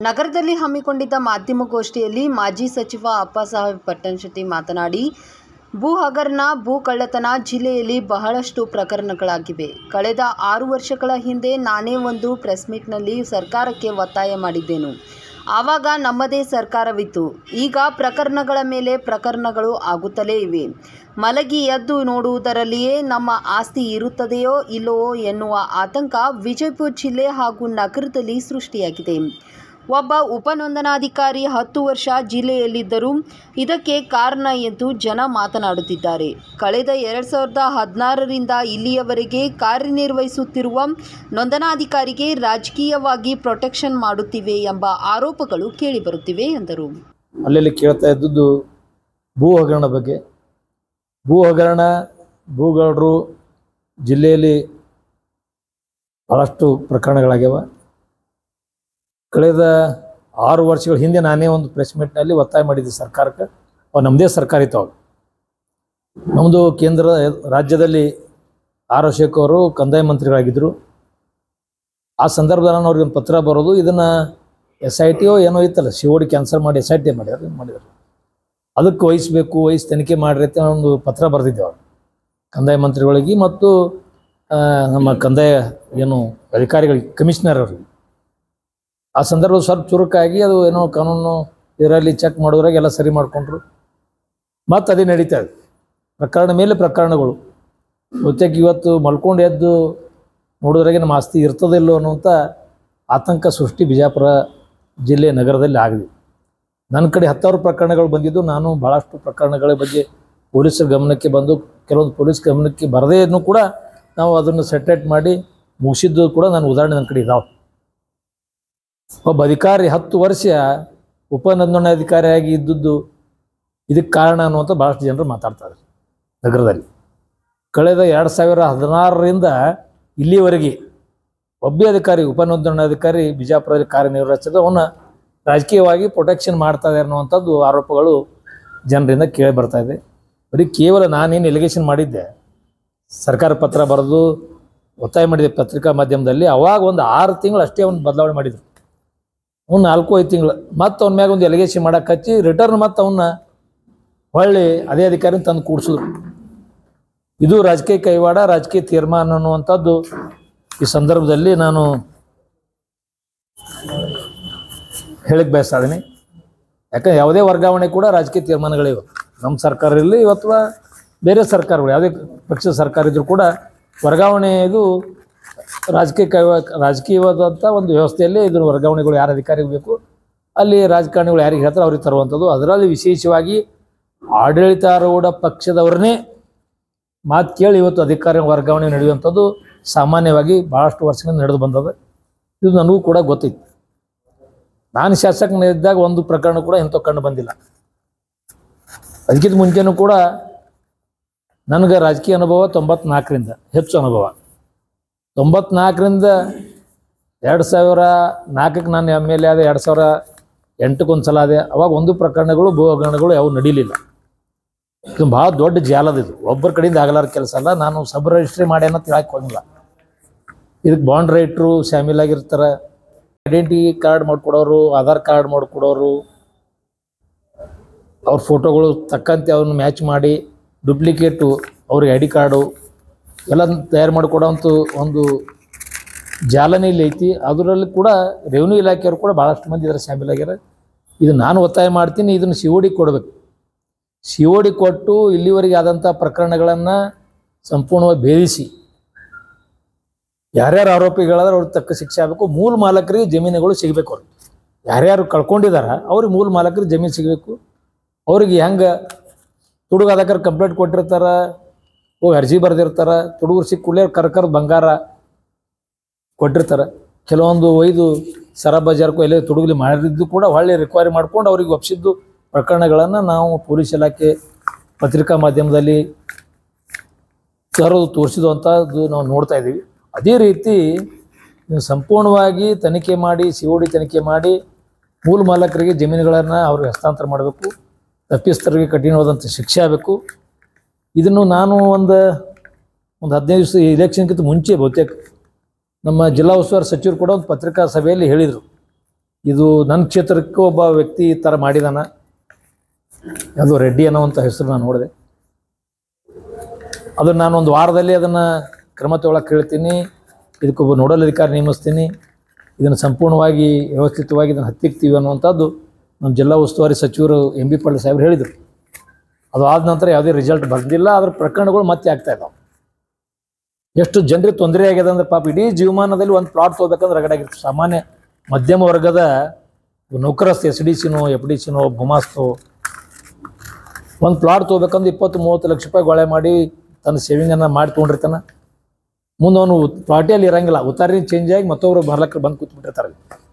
ನಗರದಲ್ಲಿ ಹಮ್ಮಿಕೊಂಡಿದ್ದ ಮಾಧ್ಯಮಗೋಷ್ಠಿಯಲ್ಲಿ ಮಾಜಿ ಸಚಿವ ಅಪ್ಪಸಾಹೇಬ್ ಪಟ್ಟಣಶೆಟ್ಟಿ ಮಾತನಾಡಿ ಭೂ ಹಗರಣ ಭೂ ಕಳ್ಳತನ ಜಿಲ್ಲೆಯಲ್ಲಿ ಬಹಳಷ್ಟು ಪ್ರಕರಣಗಳಾಗಿವೆ ಕಳೆದ ಆರು ವರ್ಷಗಳ ಹಿಂದೆ ನಾನೇ ಒಂದು ಪ್ರೆಸ್ ಮೀಟ್ನಲ್ಲಿ ಸರ್ಕಾರಕ್ಕೆ ಒತ್ತಾಯ ಮಾಡಿದ್ದೆನು ಆವಾಗ ನಮ್ಮದೇ ಸರ್ಕಾರವಿತ್ತು ಈಗ ಪ್ರಕರಣಗಳ ಮೇಲೆ ಪ್ರಕರಣಗಳು ಆಗುತ್ತಲೇ ಇವೆ ಮಲಗಿ ಎದ್ದು ನೋಡುವುದರಲ್ಲಿಯೇ ನಮ್ಮ ಆಸ್ತಿ ಇರುತ್ತದೆಯೋ ಇಲ್ಲವೋ ಎನ್ನುವ ಆತಂಕ ವಿಜಯಪುರ ಜಿಲ್ಲೆ ಹಾಗೂ ನಗರದಲ್ಲಿ ಸೃಷ್ಟಿಯಾಗಿದೆ ಒಬ್ಬ ಉಪನೋಂದಣಾಧಿಕಾರಿ ಹತ್ತು ವರ್ಷ ಜಿಲ್ಲೆಯಲ್ಲಿದ್ದರೂ ಇದಕ್ಕೆ ಕಾರಣ ಎಂದು ಜನ ಮಾತನಾಡುತ್ತಿದ್ದಾರೆ ಕಳೆದ ಎರಡು ಸಾವಿರದ ಹದಿನಾರರಿಂದ ಇಲ್ಲಿಯವರೆಗೆ ಕಾರ್ಯನಿರ್ವಹಿಸುತ್ತಿರುವ ನೋಂದಣಾಧಿಕಾರಿಗೆ ರಾಜಕೀಯವಾಗಿ ಪ್ರೊಟೆಕ್ಷನ್ ಮಾಡುತ್ತಿವೆ ಎಂಬ ಆರೋಪಗಳು ಕೇಳಿಬರುತ್ತಿವೆ ಎಂದರು ಅಲ್ಲೆಲ್ಲಿ ಕೇಳ್ತಾ ಇದ್ದದ್ದು ಭೂ ಹಗರಣ ಬಗ್ಗೆ ಭೂ ಹಗರಣ ಭೂಗೌಡರು ಜಿಲ್ಲೆಯಲ್ಲಿ ಭಾಳಷ್ಟು ಪ್ರಕರಣಗಳಾಗ್ಯಾವ ಕಳೆದ ಆರು ವರ್ಷಗಳ ಹಿಂದೆ ನಾನೇ ಒಂದು ಪ್ರೆಸ್ ಮೀಟ್ನಲ್ಲಿ ಒತ್ತಾಯ ಮಾಡಿದ್ದೆ ಸರ್ಕಾರಕ್ಕೆ ಅವು ನಮ್ಮದೇ ಸರ್ಕಾರ ಇತ್ತು ಅವಾಗ ನಮ್ಮದು ಕೇಂದ್ರ ರಾಜ್ಯದಲ್ಲಿ ಆರ್ ಅಶೋಕ್ ಅವರು ಕಂದಾಯ ಮಂತ್ರಿಗಳಾಗಿದ್ದರು ಆ ಸಂದರ್ಭದಲ್ಲಿ ನಾನು ಅವ್ರಿಗೆ ಒಂದು ಪತ್ರ ಬರೋದು ಇದನ್ನು ಎಸ್ ಐ ಟಿಯೋ ಏನೋ ಇತ್ತಲ್ಲ ಸಿ ಓ ಡಿ ಕ್ಯಾನ್ಸಲ್ ಮಾಡಿ ಎಸ್ ಐ ಟಿ ಮಾಡ್ಯಾರ ಮಾಡಿದ್ರು ಅದಕ್ಕೆ ವಹಿಸ್ಬೇಕು ವಹಿಸಿ ತನಿಖೆ ಮಾಡ್ರಿ ಅಂತ ಒಂದು ಪತ್ರ ಬರೆದಿದ್ದೆ ಅವಾಗ ಕಂದಾಯ ಮಂತ್ರಿಗಳಿಗೆ ಮತ್ತು ಆ, ನಮ್ಮ ಕಂದಾಯ ಏನು ಅಧಿಕಾರಿಗಳಿಗೆ ಕಮಿಷನರ್ ಅವ್ರಿಗೆ ಆ ಸಂದರ್ಭ ಸ್ವಲ್ಪ ಚುರುಕಾಗಿ ಅದು ಏನೋ ಕಾನೂನು ಇದರಲ್ಲಿ ಚೆಕ್ ಮಾಡೋದ್ರಾಗ ಎಲ್ಲ ಸರಿ ಮಾಡಿಕೊಂಡ್ರು ಮತ್ತು ಅದೇ ನಡೀತಾ ಇದೆ ಪ್ರಕರಣ ಮೇಲೆ ಪ್ರಕರಣಗಳು ಬಹುತೇಕ ಇವತ್ತು ಮಲ್ಕೊಂಡು ಎದ್ದು ನೋಡೋದ್ರಾಗೆ ನಮ್ಮ ಆಸ್ತಿ ಇರ್ತದಿಲ್ಲೋ ಅನ್ನುವಂಥ ಆತಂಕ ಸೃಷ್ಟಿ ಬಿಜಾಪುರ ಜಿಲ್ಲೆ ನಗರದಲ್ಲಿ ಆಗಿದೆ ನನ್ನ ಕಡೆ ಹತ್ತಾರು ಪ್ರಕರಣಗಳು ಬಂದಿದ್ದು ನಾನು ಭಾಳಷ್ಟು ಪ್ರಕರಣಗಳ ಬಗ್ಗೆ ಪೊಲೀಸರ ಗಮನಕ್ಕೆ ಬಂದು ಕೆಲವೊಂದು ಪೊಲೀಸ್ ಗಮನಕ್ಕೆ ಬರದೇ ಇದ್ರೂ ಕೂಡ ನಾವು ಅದನ್ನು ಸೆಟ್ರೇಟ್ ಮಾಡಿ ಮುಗಿಸಿದ್ದು ಕೂಡ ನಾನು ಉದಾಹರಣೆ ನನ್ನ ಕಡೆ ಇದಾವೆ ಒಬ್ಬ ಅಧಿಕಾರಿ ಹತ್ತು ವರ್ಷ ಉಪನೋಂದಣಾಧಿಕಾರಿಯಾಗಿ ಇದ್ದದ್ದು ಇದಕ್ಕೆ ಕಾರಣ ಅನ್ನುವಂಥ ಭಾಳಷ್ಟು ಜನರು ಮಾತಾಡ್ತಾರೆ ನಗರದಲ್ಲಿ ಕಳೆದ ಎರಡು ಸಾವಿರ ಹದಿನಾರರಿಂದ ಇಲ್ಲಿವರೆಗೆ ಒಬ್ಬ ಅಧಿಕಾರಿ ಉಪನೋಂದಣಾಧಿಕಾರಿ ಬಿಜಾಪುರದಲ್ಲಿ ಕಾರ್ಯನಿರ್ವಹಿಸಿದ ಅವನ್ನ ರಾಜಕೀಯವಾಗಿ ಪ್ರೊಟೆಕ್ಷನ್ ಮಾಡ್ತಾ ಇದೆ ಅನ್ನುವಂಥದ್ದು ಆರೋಪಗಳು ಜನರಿಂದ ಕೇಳಿ ಬರ್ತಾ ಇದೆ ಬರೀ ಕೇವಲ ನಾನೇನು ಎಲಿಗೇಷನ್ ಮಾಡಿದ್ದೆ ಸರ್ಕಾರ ಪತ್ರ ಬರೆದು ಒತ್ತಾಯ ಮಾಡಿದೆ ಪತ್ರಿಕಾ ಮಾಧ್ಯಮದಲ್ಲಿ ಅವಾಗ ಒಂದು ಆರು ತಿಂಗಳು ಅಷ್ಟೇ ಒಂದು ಬದಲಾವಣೆ ಮಾಡಿದ್ರು ಅವ್ನು ನಾಲ್ಕು ಐದು ತಿಂಗಳು ಮತ್ತೆ ಅವನ ಮ್ಯಾಗ ಒಂದು ಎಲಿಗೇಷನ್ ಮಾಡಕ್ಕೆ ಹಚ್ಚಿ ರಿಟರ್ನ್ ಮತ್ತೆ ಅವನ್ನ ಹೊಳ್ಳಿ ಅದೇ ಅಧಿಕಾರಿನ ತಂದು ಕೂಡಿಸಿದ್ರು ಇದು ರಾಜಕೀಯ ಕೈವಾಡ ರಾಜಕೀಯ ತೀರ್ಮಾನ ಅನ್ನುವಂಥದ್ದು ಈ ಸಂದರ್ಭದಲ್ಲಿ ನಾನು ಹೇಳಿಕ್ ಬಯಸ್ತಾ ಇದ್ದೀನಿ ಯಾಕಂದ್ರೆ ಯಾವುದೇ ವರ್ಗಾವಣೆ ಕೂಡ ರಾಜಕೀಯ ತೀರ್ಮಾನಗಳಿವೆ ನಮ್ಮ ಸರ್ಕಾರ ಇರಲಿ ಅಥವಾ ಬೇರೆ ಸರ್ಕಾರಗಳು ಯಾವುದೇ ಪಕ್ಷದ ಸರ್ಕಾರ ಇದ್ರೂ ಕೂಡ ವರ್ಗಾವಣೆ ಇದು ರಾಜಕೀಯ ಕೈ ರಾಜಕೀಯವಾದಂಥ ಒಂದು ವ್ಯವಸ್ಥೆಯಲ್ಲಿ ಇದರ ವರ್ಗಾವಣೆಗಳು ಯಾರು ಅಧಿಕಾರಿಗೆ ಬೇಕು ಅಲ್ಲಿ ರಾಜಕಾರಣಿಗಳು ಯಾರಿಗೆ ಹೇಳ್ತಾರೆ ಅವ್ರಿಗೆ ತರುವಂಥದ್ದು ಅದರಲ್ಲಿ ವಿಶೇಷವಾಗಿ ಆಡಳಿತಾರೂಢ ಪಕ್ಷದವ್ರನ್ನೇ ಮಾತು ಕೇಳಿ ಇವತ್ತು ಅಧಿಕಾರ ವರ್ಗಾವಣೆ ನಡೆಯುವಂಥದ್ದು ಸಾಮಾನ್ಯವಾಗಿ ಭಾಳಷ್ಟು ವರ್ಷಗಳಿಂದ ನಡೆದು ಬಂದದ ಇದು ನನಗೂ ಕೂಡ ಗೊತ್ತಿತ್ತು ನಾನು ಶಾಸಕನಿದ್ದಾಗ ಒಂದು ಪ್ರಕರಣ ಕೂಡ ಇಂಥ ಕಂಡು ಬಂದಿಲ್ಲ ಅದಕ್ಕಿಂತ ಮುಂಚೆನೂ ಕೂಡ ನನಗೆ ರಾಜಕೀಯ ಅನುಭವ ತೊಂಬತ್ನಾಲ್ಕರಿಂದ ಹೆಚ್ಚು ಅನುಭವ ತೊಂಬತ್ನಾಲ್ಕರಿಂದ ಎರಡು ಸಾವಿರ ನಾಲ್ಕಕ್ಕೆ ನಾನು ಎಮ್ ಎಲ್ ಎ ಆದ ಎರಡು ಸಾವಿರ ಎಂಟಕ್ಕೆ ಒಂದು ಸಲ ಆದೆ ಅವಾಗ ಒಂದು ಪ್ರಕರಣಗಳು ಭೂ ಹಗರಣಗಳು ಯಾವ ನಡೀಲಿಲ್ಲ ಇದು ಭಾಳ ದೊಡ್ಡ ಜಾಲದ ಇದು ಒಬ್ಬರ ಕಡೆಯಿಂದ ಆಗಲಾರ ಕೆಲಸ ಅಲ್ಲ ನಾನು ಸಬ್ ರಿಜಿಸ್ಟ್ರಿ ಮಾಡಿ ಅನ್ನೋ ತಿಳಕ್ಕೆ ಹೋಗಿಲ್ಲ ಇದಕ್ಕೆ ಬಾಂಡ್ ರೈಟ್ರು ಶಾಮೀಲಾಗಿರ್ತಾರೆ ಐಡೆಂಟಿ ಕಾರ್ಡ್ ಮಾಡ್ಕೊಡೋರು ಆಧಾರ್ ಕಾರ್ಡ್ ಮಾಡ್ಕೊಡೋರು ಅವ್ರ ಫೋಟೋಗಳು ತಕ್ಕಂತೆ ಅವ್ರನ್ನ ಮ್ಯಾಚ್ ಮಾಡಿ ಡುಪ್ಲಿಕೇಟು ಅವ್ರಿಗೆ ಐ ಡಿ ಕಾರ್ಡು ಎಲ್ಲ ತಯಾರು ಮಾಡಿಕೊಡೋಂಥ ಒಂದು ಜಾಲನೆ ಇಲ್ಲಿ ಐತಿ ಅದರಲ್ಲಿ ಕೂಡ ರೆವಿನ್ಯೂ ಇಲಾಖೆಯವರು ಕೂಡ ಭಾಳಷ್ಟು ಮಂದಿ ಇದರ ಶಾಮೀಲಾಗ್ಯಾರ ಇದು ನಾನು ಒತ್ತಾಯ ಮಾಡ್ತೀನಿ ಇದನ್ನು ಸಿ ಒ ಡಿ ಕೊಡಬೇಕು ಸಿ ಒ ಡಿ ಕೊಟ್ಟು ಇಲ್ಲಿವರೆಗೆ ಆದಂಥ ಪ್ರಕರಣಗಳನ್ನು ಸಂಪೂರ್ಣವಾಗಿ ಭೇದಿಸಿ ಯಾರ್ಯಾರು ಆರೋಪಿಗಳಾದ್ರೆ ಅವ್ರಿಗೆ ತಕ್ಕ ಶಿಕ್ಷೆ ಆಗಬೇಕು ಮೂಲ ಮಾಲಕರಿಗೆ ಜಮೀನುಗಳು ಸಿಗಬೇಕು ಅವ್ರಿಗೆ ಯಾರ್ಯಾರು ಕಳ್ಕೊಂಡಿದಾರ ಅವ್ರಿಗೆ ಮೂಲ ಮಾಲಕರಿಗೆ ಜಮೀನು ಸಿಗಬೇಕು ಅವ್ರಿಗೆ ಹೆಂಗೆ ತುಡುಗಾದಕರ್ ಕಂಪ್ಲೇಂಟ್ ಕೊಟ್ಟಿರ್ತಾರ ಹೋಗಿ ಅರ್ಜಿ ಬರೆದಿರ್ತಾರ ತುಡುಗರು ಸಿಕ್ಕ ಕೂಡಲೇ ಕರ್ಕರ್ ಬಂಗಾರ ಕೊಟ್ಟಿರ್ತಾರೆ ಕೆಲವೊಂದು ಒಯ್ದು ಸರ ಬಜಾರ್ಕು ಎಲ್ಲೇ ತುಡುಗಲಿ ಮಾಡಿದ್ದು ಕೂಡ ಹೊಳ್ಳಿ ರಿಕ್ವೈರಿ ಮಾಡ್ಕೊಂಡು ಅವ್ರಿಗೆ ಒಪ್ಪಿಸಿದ್ದು ಪ್ರಕರಣಗಳನ್ನು ನಾವು ಪೊಲೀಸ್ ಇಲಾಖೆ ಪತ್ರಿಕಾ ಮಾಧ್ಯಮದಲ್ಲಿ ತರೋದು ತೋರಿಸಿದಂಥದ್ದು ನಾವು ನೋಡ್ತಾ ಇದ್ದೀವಿ ಅದೇ ರೀತಿ ನೀವು ಸಂಪೂರ್ಣವಾಗಿ ತನಿಖೆ ಮಾಡಿ ಸಿ ಒ ಡಿ ತನಿಖೆ ಮಾಡಿ ಮೂಲ ಮಾಲಕರಿಗೆ ಜಮೀನುಗಳನ್ನು ಅವ್ರಿಗೆ ಹಸ್ತಾಂತರ ಮಾಡಬೇಕು ತಪ್ಪಿಸ್ತರಿಗೆ ಕಠಿಣವಾದಂಥ ಶಿಕ್ಷೆ ಆಗಬೇಕು ಇದನ್ನು ನಾನು ಒಂದು ಒಂದು ಹದಿನೈದು ದಿವಸ ಇಲೆಕ್ಷನ್ಗಿಂತ ಮುಂಚೆ ಬಹುತೇಕ ನಮ್ಮ ಜಿಲ್ಲಾ ಉಸ್ತುವಾರಿ ಸಚಿವರು ಕೂಡ ಒಂದು ಪತ್ರಿಕಾ ಸಭೆಯಲ್ಲಿ ಹೇಳಿದರು ಇದು ನನ್ನ ಕ್ಷೇತ್ರಕ್ಕೆ ಒಬ್ಬ ವ್ಯಕ್ತಿ ಈ ಥರ ಮಾಡಿದಾನ ಅದು ರೆಡ್ಡಿ ಅನ್ನೋವಂಥ ಹೆಸರು ನಾನು ನೋಡಿದೆ ಅದನ್ನು ನಾನು ಒಂದು ವಾರದಲ್ಲಿ ಅದನ್ನು ಕ್ರಮ ತಗೊಳಕ್ಕೆ ಹೇಳ್ತೀನಿ ಇದಕ್ಕೊಬ್ಬ ನೋಡಲ್ ಅಧಿಕಾರಿ ನೇಮಿಸ್ತೀನಿ ಇದನ್ನು ಸಂಪೂರ್ಣವಾಗಿ ವ್ಯವಸ್ಥಿತವಾಗಿ ಇದನ್ನು ಹತ್ತಿಕ್ತೀವಿ ಅನ್ನುವಂಥದ್ದು ನಮ್ಮ ಜಿಲ್ಲಾ ಉಸ್ತುವಾರಿ ಸಚಿವರು ಎಂ ಬಿ ಪಾಟೀಲ್ ಸಾಹೇಬ್ರು ಹೇಳಿದರು ಅದು ಆದ ನಂತರ ಯಾವುದೇ ರಿಸಲ್ಟ್ ಬಂದಿಲ್ಲ ಅದ್ರ ಪ್ರಕರಣಗಳು ಮತ್ತೆ ಆಗ್ತಾ ಇದ್ದಾವೆ ಎಷ್ಟು ಜನರಿಗೆ ತೊಂದರೆ ಆಗಿದೆ ಅಂದ್ರೆ ಪಾಪ ಇಡೀ ಜೀವಮಾನದಲ್ಲಿ ಒಂದು ಪ್ಲಾಟ್ ತೊಗೋಬೇಕಂದ್ರೆ ರಗಡಾಗಿರ್ತದೆ ಸಾಮಾನ್ಯ ಮಧ್ಯಮ ವರ್ಗದ ನೌಕರಸ್ಥ ಎಸ್ ಡಿ ಸಿನೋ ಎಫ್ ಡಿ ಸಿನೋ ಭೂಮಾಸ್ತೋ ಒಂದು ಪ್ಲಾಟ್ ತೊಗೋಬೇಕಂದ್ರೆ ಇಪ್ಪತ್ತು ಮೂವತ್ತು ಲಕ್ಷ ರೂಪಾಯಿ ಗೊಳೆ ಮಾಡಿ ತನ್ನ ಸೇವಿಂಗನ್ನು ಮಾಡಿ ತೊಗೊಂಡಿರ್ತಾನೆ ಮುಂದೆ ಅವನು ಪ್ಲಾಟಿಯಲ್ಲಿ ಇರಂಗಿಲ್ಲ ಉತ್ತಾರಿ ಚೇಂಜ್ ಆಗಿ ಮತ್ತೊಬ್ರು ಬರ್ಲಕ್ಕೆ ಬಂದು ಕೂತ್ಬಿಟ್ಟಿರ್ತಾರೆ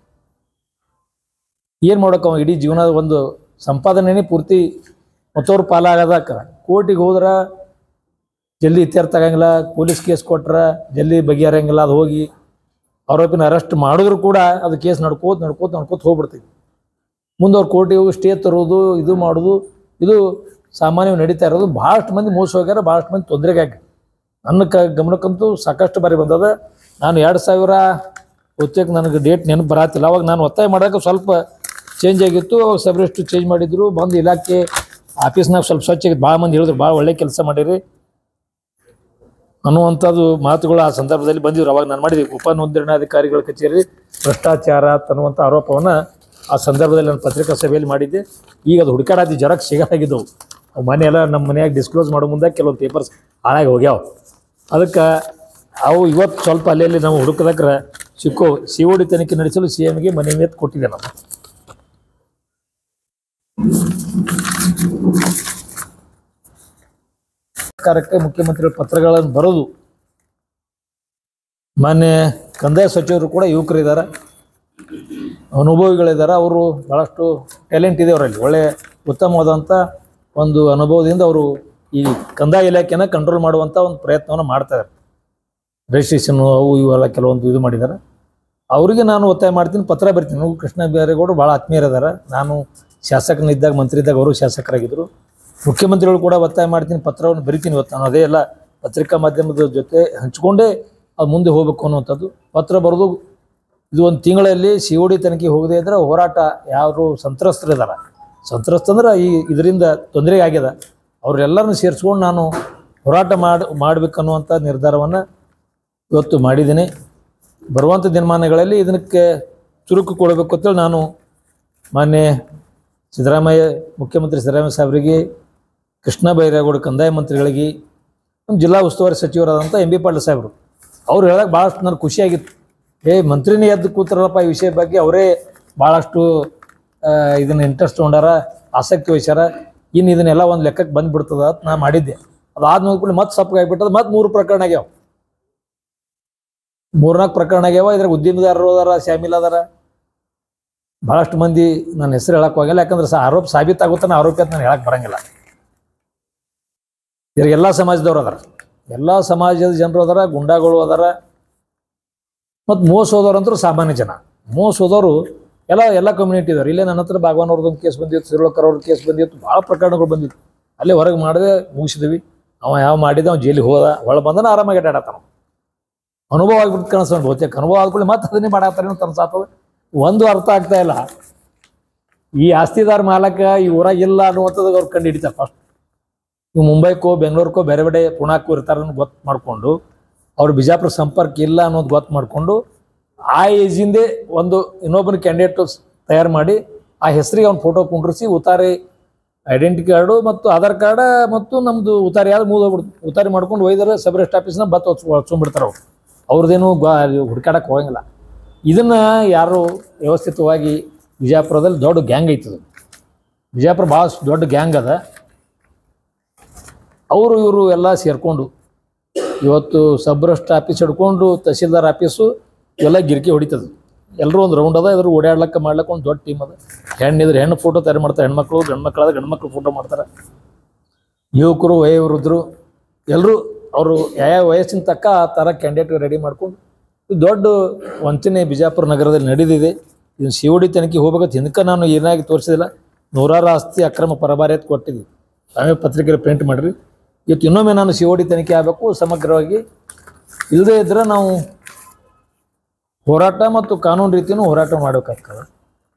ಏನು ಮಾಡೋಕೆ ಅವ ಇಡೀ ಜೀವನದ ಒಂದು ಸಂಪಾದನೆನೇ ಪೂರ್ತಿ ಮತ್ತವ್ರ ಪಾಲಾಗದಕ್ಕ ಕೋರ್ಟಿಗೆ ಹೋದ್ರೆ ಜಲ್ದಿ ಇತ್ಯರ್ಥ ಆಗಂಗಿಲ್ಲ ಪೊಲೀಸ್ ಕೇಸ್ ಕೊಟ್ರೆ ಜಲ್ದಿ ಬಗೆಹರಂಗಿಲ್ಲ ಅದು ಹೋಗಿ ಆರೋಪಿನ ಅರೆಸ್ಟ್ ಮಾಡಿದ್ರು ಕೂಡ ಅದು ಕೇಸ್ ನಡ್ಕೋತ ನಡ್ಕೋತ ನಡ್ಕೋತ ಹೋಗ್ಬಿಡ್ತೈತಿ ಮುಂದೆ ಅವ್ರು ಕೋರ್ಟಿಗೆ ಹೋಗಿ ಸ್ಟೇ ತರೋದು ಇದು ಮಾಡೋದು ಇದು ಸಾಮಾನ್ಯವಾಗಿ ನಡೀತಾ ಇರೋದು ಭಾಳಷ್ಟು ಮಂದಿ ಮೋಸ ಹೋಗ್ಯಾರ ಭಾಳಷ್ಟು ಮಂದಿ ತೊಂದರೆಗೆ ಆಗಿ ನನ್ನ ಕ ಗಮನಕ್ಕಂತೂ ಸಾಕಷ್ಟು ಬಾರಿ ಬಂದದ ನಾನು ಎರಡು ಸಾವಿರ ಹೊತ್ತಕ್ಕೆ ನನಗೆ ಡೇಟ್ ನೆನಪು ಬರಾತಿಲ್ಲ ಅವಾಗ ನಾನು ಒತ್ತಾಯ ಮಾಡೋಕೆ ಸ್ವಲ್ಪ ಚೇಂಜ್ ಆಗಿತ್ತು ಅವಾಗ ಸಬ್ರೆಷ್ಟು ಚೇಂಜ್ ಮಾಡಿದ್ರು ಬಂದು ಇಲಾಖೆ ಆಫೀಸ್ನಾಗ ಸ್ವಲ್ಪ ಸ್ವಚ್ಛ ಆಗಿತ್ತು ಭಾಳ ಮಂದಿ ಹೇಳಿದ್ರು ಭಾಳ ಒಳ್ಳೆ ಕೆಲಸ ಮಾಡಿರಿ ಅನ್ನುವಂಥದ್ದು ಮಾತುಗಳು ಆ ಸಂದರ್ಭದಲ್ಲಿ ಬಂದಿದ್ರು ಅವಾಗ ನಾನು ಮಾಡಿದ್ವಿ ಉಪ ನೋಂದಣಾಧಿಕಾರಿಗಳ ಕಚೇರಿ ಭ್ರಷ್ಟಾಚಾರ ಅನ್ನುವಂಥ ಆರೋಪವನ್ನು ಆ ಸಂದರ್ಭದಲ್ಲಿ ನಾನು ಪತ್ರಿಕಾ ಸಭೆಯಲ್ಲಿ ಮಾಡಿದ್ದೆ ಈಗ ಅದು ಹುಡುಕಾಡಾದಿ ಜೆರಾಕ್ಸ್ ಸಿಗಾಗಿದ್ದವು ಅವು ಮನೆ ಎಲ್ಲ ನಮ್ಮ ಮನೆಯಾಗ ಡಿಸ್ಕ್ಲೋಸ್ ಮಾಡೋ ಮುಂದೆ ಕೆಲವೊಂದು ಪೇಪರ್ಸ್ ಹಾಳಾಗಿ ಹೋಗ್ಯಾವ ಅದಕ್ಕೆ ಅವು ಇವತ್ತು ಸ್ವಲ್ಪ ಅಲ್ಲಲ್ಲಿ ನಾವು ಹುಡುಕದಕ್ರೆ ಸಿಕ್ಕೋ ಸಿ ಒ ಡಿ ತನಿಖೆ ನಡೆಸಲು ಸಿ ಎಮ್ಗೆ ಮನೆ ಮೇಲೆ ಕೊಟ್ಟಿದ್ದೆ ನಾನು ಸರ್ಕಾರಕ್ಕೆ ಮುಖ್ಯಮಂತ್ರಿಗಳ ಪತ್ರಗಳನ್ನು ಬರೋದು ಮಾನ್ಯ ಕಂದಾಯ ಸಚಿವರು ಕೂಡ ಯುವಕರಿದ್ದಾರೆ ಅನುಭವಿಗಳಿದ್ದಾರೆ ಅವರು ಭಾಳಷ್ಟು ಟ್ಯಾಲೆಂಟ್ ಇದೆ ಅವರಲ್ಲಿ ಒಳ್ಳೆ ಉತ್ತಮವಾದಂಥ ಒಂದು ಅನುಭವದಿಂದ ಅವರು ಈ ಕಂದಾಯ ಇಲಾಖೆನ ಕಂಟ್ರೋಲ್ ಮಾಡುವಂಥ ಒಂದು ಪ್ರಯತ್ನವನ್ನು ಮಾಡ್ತಾರೆ ರಿಜಿಸ್ಟ್ರೇಷನ್ನು ಅವು ಇವೆಲ್ಲ ಕೆಲವೊಂದು ಇದು ಮಾಡಿದ್ದಾರೆ ಅವರಿಗೆ ನಾನು ಒತ್ತಾಯ ಮಾಡ್ತೀನಿ ಪತ್ರ ಬರ್ತೀನಿ ನಾವು ಕೃಷ್ಣ ಬೈರೇಗೌಡರು ಭಾಳ ಆತ್ಮೀಯರಿದ್ದಾರೆ ನಾನು ಶಾಸಕನಿದ್ದಾಗ ಮಂತ್ರಿ ಇದ್ದಾಗ ಅವರು ಶಾಸಕರಾಗಿದ್ದರು ಮುಖ್ಯಮಂತ್ರಿಗಳು ಕೂಡ ಒತ್ತಾಯ ಮಾಡ್ತೀನಿ ಪತ್ರವನ್ನು ಬರಿತೀನಿ ಇವತ್ತು ನಾನು ಅದೇ ಎಲ್ಲ ಪತ್ರಿಕಾ ಮಾಧ್ಯಮದ ಜೊತೆ ಹಂಚ್ಕೊಂಡೇ ಅದು ಮುಂದೆ ಹೋಗಬೇಕು ಅನ್ನುವಂಥದ್ದು ಪತ್ರ ಬರೆದು ಇದು ಒಂದು ತಿಂಗಳಲ್ಲಿ ಸಿ ಒ ಡಿ ತನಿಖೆ ಹೋಗದೇ ಇದ್ರೆ ಹೋರಾಟ ಯಾರು ಸಂತ್ರಸ್ತರಿದ್ದಾರೆ ಸಂತ್ರಸ್ತಂದ್ರೆ ಈ ಇದರಿಂದ ತೊಂದರೆ ಆಗ್ಯದ ಅವರೆಲ್ಲರನ್ನು ಸೇರಿಸ್ಕೊಂಡು ನಾನು ಹೋರಾಟ ಮಾಡಿ ಮಾಡ್ಬೇಕನ್ನುವಂಥ ನಿರ್ಧಾರವನ್ನು ಇವತ್ತು ಮಾಡಿದ್ದೀನಿ ಬರುವಂಥ ದಿನಮಾನಗಳಲ್ಲಿ ಇದಕ್ಕೆ ಚುರುಕು ಕೊಡಬೇಕು ಅಂತೇಳಿ ನಾನು ಮಾನ್ಯ ಸಿದ್ದರಾಮಯ್ಯ ಮುಖ್ಯಮಂತ್ರಿ ಸಿದ್ದರಾಮಯ್ಯ ಸಾಹೇಬರಿಗೆ ಕೃಷ್ಣ ಬೈರೇಗೌಡ ಕಂದಾಯ ಮಂತ್ರಿಗಳಿಗೆ ನಮ್ಮ ಜಿಲ್ಲಾ ಉಸ್ತುವಾರಿ ಸಚಿವರಾದಂಥ ಎಂ ಬಿ ಪಾಟೀಲ್ ಸಾಹೇಬರು ಅವ್ರು ಹೇಳಕ್ಕೆ ಭಾಳಷ್ಟು ನನಗೆ ಖುಷಿಯಾಗಿತ್ತು ಏ ಮಂತ್ರಿನೇ ಎದ್ದು ಕೂತಾರಲ್ಲಪ್ಪ ಈ ವಿಷಯ ಬಗ್ಗೆ ಅವರೇ ಭಾಳಷ್ಟು ಇದನ್ನು ಇಂಟ್ರೆಸ್ಟ್ ತೊಗೊಂಡಾರ ಆಸಕ್ತಿ ವಹಿಸ್ಯಾರ ಇನ್ನು ಇದನ್ನೆಲ್ಲ ಒಂದು ಲೆಕ್ಕಕ್ಕೆ ಬಂದುಬಿಡ್ತದ ಅಂತ ನಾ ಮಾಡಿದ್ದೆ ಅದಾದ ಕೂಡ ಮತ್ತೆ ಸಪ್ಪಗಾಗ್ಬಿಟ್ಟದ ಮತ್ತೆ ಮೂರು ಪ್ರಕರಣ ಆಗ್ಯಾವ ಮೂರ್ನಾಲ್ಕು ಪ್ರಕರಣ ಆಗ್ಯಾವ ಇದ್ರಾಗ ಉದ್ಯಮದಾರರು ಅದಾರ ಶಾಮಿಲ್ ಅದಾರ ಭಾಳಷ್ಟು ಮಂದಿ ನನ್ನ ಹೆಸರು ಹೇಳಕ್ ಹೋಗಿಲ್ಲ ಯಾಕಂದ್ರೆ ಸಹ ಆರೋಪ ಸಾಬೀತಾಗುತ್ತಾನೆ ಆರೋಪಿ ಅಂತ ನಾನು ಹೇಳಕ್ ಬರಂಗಿಲ್ಲ ಇದ್ರಾಗ ಎಲ್ಲ ಸಮಾಜದವ್ರು ಅದಾರ ಎಲ್ಲ ಸಮಾಜದ ಜನರು ಅದಾರ ಗುಂಡಾಗಳು ಅದಾರ ಮತ್ತು ಮೋಸ ಹೋದವ್ರಂತೂ ಸಾಮಾನ್ಯ ಜನ ಮೋಸ ಹೋದವರು ಎಲ್ಲ ಎಲ್ಲ ಕಮ್ಯುನಿಟಿ ಇದಾರೆ ಇಲ್ಲೇ ನನ್ನ ಹತ್ರ ಭಾಗವಾನ್ ಅವ್ರದ್ದೊಂದು ಕೇಸ್ ಬಂದಿತ್ತು ಸಿರೋಳ್ಕರ್ ಅವ್ರ ಕೇಸ್ ಬಂದಿತ್ತು ಭಾಳ ಪ್ರಕರಣಗಳು ಬಂದಿತ್ತು ಅಲ್ಲೇ ಹೊರಗೆ ಮಾಡದೆ ಮುಗಿಸಿದ್ವಿ ಅವ ಯಾವ ಮಾಡಿದ ಅವ ಜೈಲಿಗೆ ಹೋದ ಒಳ ಬಂದನ ಆರಾಮಾಗಿ ಅಡ್ಡಾಡತ್ತಾನ ಅನುಭವ ಆಗ್ಬಿಟ್ಟು ಕಾಣಿಸ್ತಾನೆ ಬಹುತೇಕ ಅನುಭವ ಆದ್ಕೊಳ್ಳಿ ಮತ್ತೆ ಅದನ್ನೇ ಮಾಡಾಕ್ತಾರೆ ಅಂತ ಅನ್ಸಾತದ ಒಂದು ಅರ್ಥ ಆಗ್ತಾ ಇಲ್ಲ ಈ ಆಸ್ತಿದಾರ ಮಾಲಕ ಈ ಊರಾಗ ಇಲ್ಲ ಅನ್ನುವಂಥದ್ದು ಅವ್ರು ಕಂಡು ಹಿಡಿತಾರೆ ಫಸ್ಟ್ ಇವು ಮುಂಬೈಕೋ ಬೆಂಗಳೂರಿಗೋ ಬೇರೆ ಬೇರೆ ಪುಣಾಕ್ಕೂ ಇರ್ತಾರೆ ಅನ್ನೋದು ಗೊತ್ತು ಮಾಡಿಕೊಂಡು ಅವ್ರು ಬಿಜಾಪುರ ಸಂಪರ್ಕ ಇಲ್ಲ ಅನ್ನೋದು ಗೊತ್ತು ಮಾಡಿಕೊಂಡು ಆ ಏಜಿಂದೇ ಒಂದು ಇನ್ನೊಬ್ಬನ ಕ್ಯಾಂಡಿಡೇಟ್ ತಯಾರು ಮಾಡಿ ಆ ಹೆಸರಿಗೆ ಅವ್ನ ಫೋಟೋ ಕುಂಡ್ರಿಸಿ ಉತಾರಿ ಐಡೆಂಟಿ ಕಾರ್ಡು ಮತ್ತು ಆಧಾರ್ ಕಾರ್ಡ ಮತ್ತು ನಮ್ಮದು ಉತಾರಿ ಯಾವ್ದು ಮುಗಿದೋಗ್ಬಿಡ್ತು ಉತಾರಿ ಮಾಡ್ಕೊಂಡು ಒಯ್ದರೆ ಸಬ್ ರಿಜಿಸ್ಟ್ರ್ ಆಫೀಸ್ನ ಬತ್ ಹೊಚ್ಕೊಂಡ್ಬಿಡ್ತಾರೆ ಅವ್ರು ಅವ್ರದ್ದೇನು ಹುಡುಕಾಡಕ್ಕೆ ಹೋಗಂಗಿಲ್ಲ ಇದನ್ನು ಯಾರು ವ್ಯವಸ್ಥಿತವಾಗಿ ವಿಜಯಪುರದಲ್ಲಿ ದೊಡ್ಡ ಗ್ಯಾಂಗ್ ಐತದು ವಿಜಯಪುರ ಭಾಳ ದೊಡ್ಡ ಗ್ಯಾಂಗ್ ಅದ ಅವರು ಇವರು ಎಲ್ಲ ಸೇರಿಕೊಂಡು ಇವತ್ತು ಸಬ್ ರಿಜಿಸ್ಟ್ರ್ ಆಫೀಸ್ ಹಿಡ್ಕೊಂಡು ತಹಸೀಲ್ದಾರ್ ಆಫೀಸು ಇವೆಲ್ಲ ಗಿರಿಕಿ ಹೊಡಿತದೆ ಎಲ್ಲರೂ ಒಂದು ರೌಂಡ್ ಅದ ಇದ್ರ ಓಡಾಡ್ಲಕ್ಕ ಮಾಡ್ಲಕ್ಕ ಒಂದು ದೊಡ್ಡ ಟೀಮ್ ಅದ ಹೆಣ್ಣಿದ್ರೆ ಹೆಣ್ಣು ಫೋಟೋ ತಯಾರು ಮಾಡ್ತಾರೆ ಹೆಣ್ಮಕ್ಳು ಗಂಡು ಮಕ್ಕಳಾದ ಗಂಡು ಮಕ್ಳು ಫೋಟೋ ಮಾಡ್ತಾರೆ ಯುವಕರು ವಯೋವೃದ್ಧರು ಎಲ್ಲರೂ ಅವರು ಯಾವ ವಯಸ್ಸಿನ ತಕ್ಕ ಆ ಥರ ಕ್ಯಾಂಡಿಡೇಟ್ ರೆಡಿ ಮಾಡ್ಕೊಂಡು ಇದು ದೊಡ್ಡ ವಂಚನೆ ಬಿಜಾಪುರ ನಗರದಲ್ಲಿ ನಡೆದಿದೆ ಇದು ಸಿ ಒ ಡಿ ತನಿಖೆ ಹೋಗ್ಬೇಕಂತ ಹಿಂದಕ್ಕೆ ನಾನು ಏನಾಗಿ ತೋರಿಸಿದಿಲ್ಲ ನೂರಾರು ಆಸ್ತಿ ಅಕ್ರಮ ಪರಭಾರಿ ಅಂತ ಕೊಟ್ಟಿದ್ವಿ ತಾವೇ ಪತ್ರಿಕೆಯಲ್ಲಿ ಪ್ರಿಂಟ್ ಮಾಡಿರಿ ಇವತ್ತು ಇನ್ನೊಮ್ಮೆ ನಾನು ಸಿ ಒ ಡಿ ತನಿಖೆ ಆಗಬೇಕು ಸಮಗ್ರವಾಗಿ ಇಲ್ಲದೇ ಇದ್ದರೆ ನಾವು ಹೋರಾಟ ಮತ್ತು ಕಾನೂನು ರೀತಿಯೂ ಹೋರಾಟ ಮಾಡಬೇಕಾಗ್ತದೆ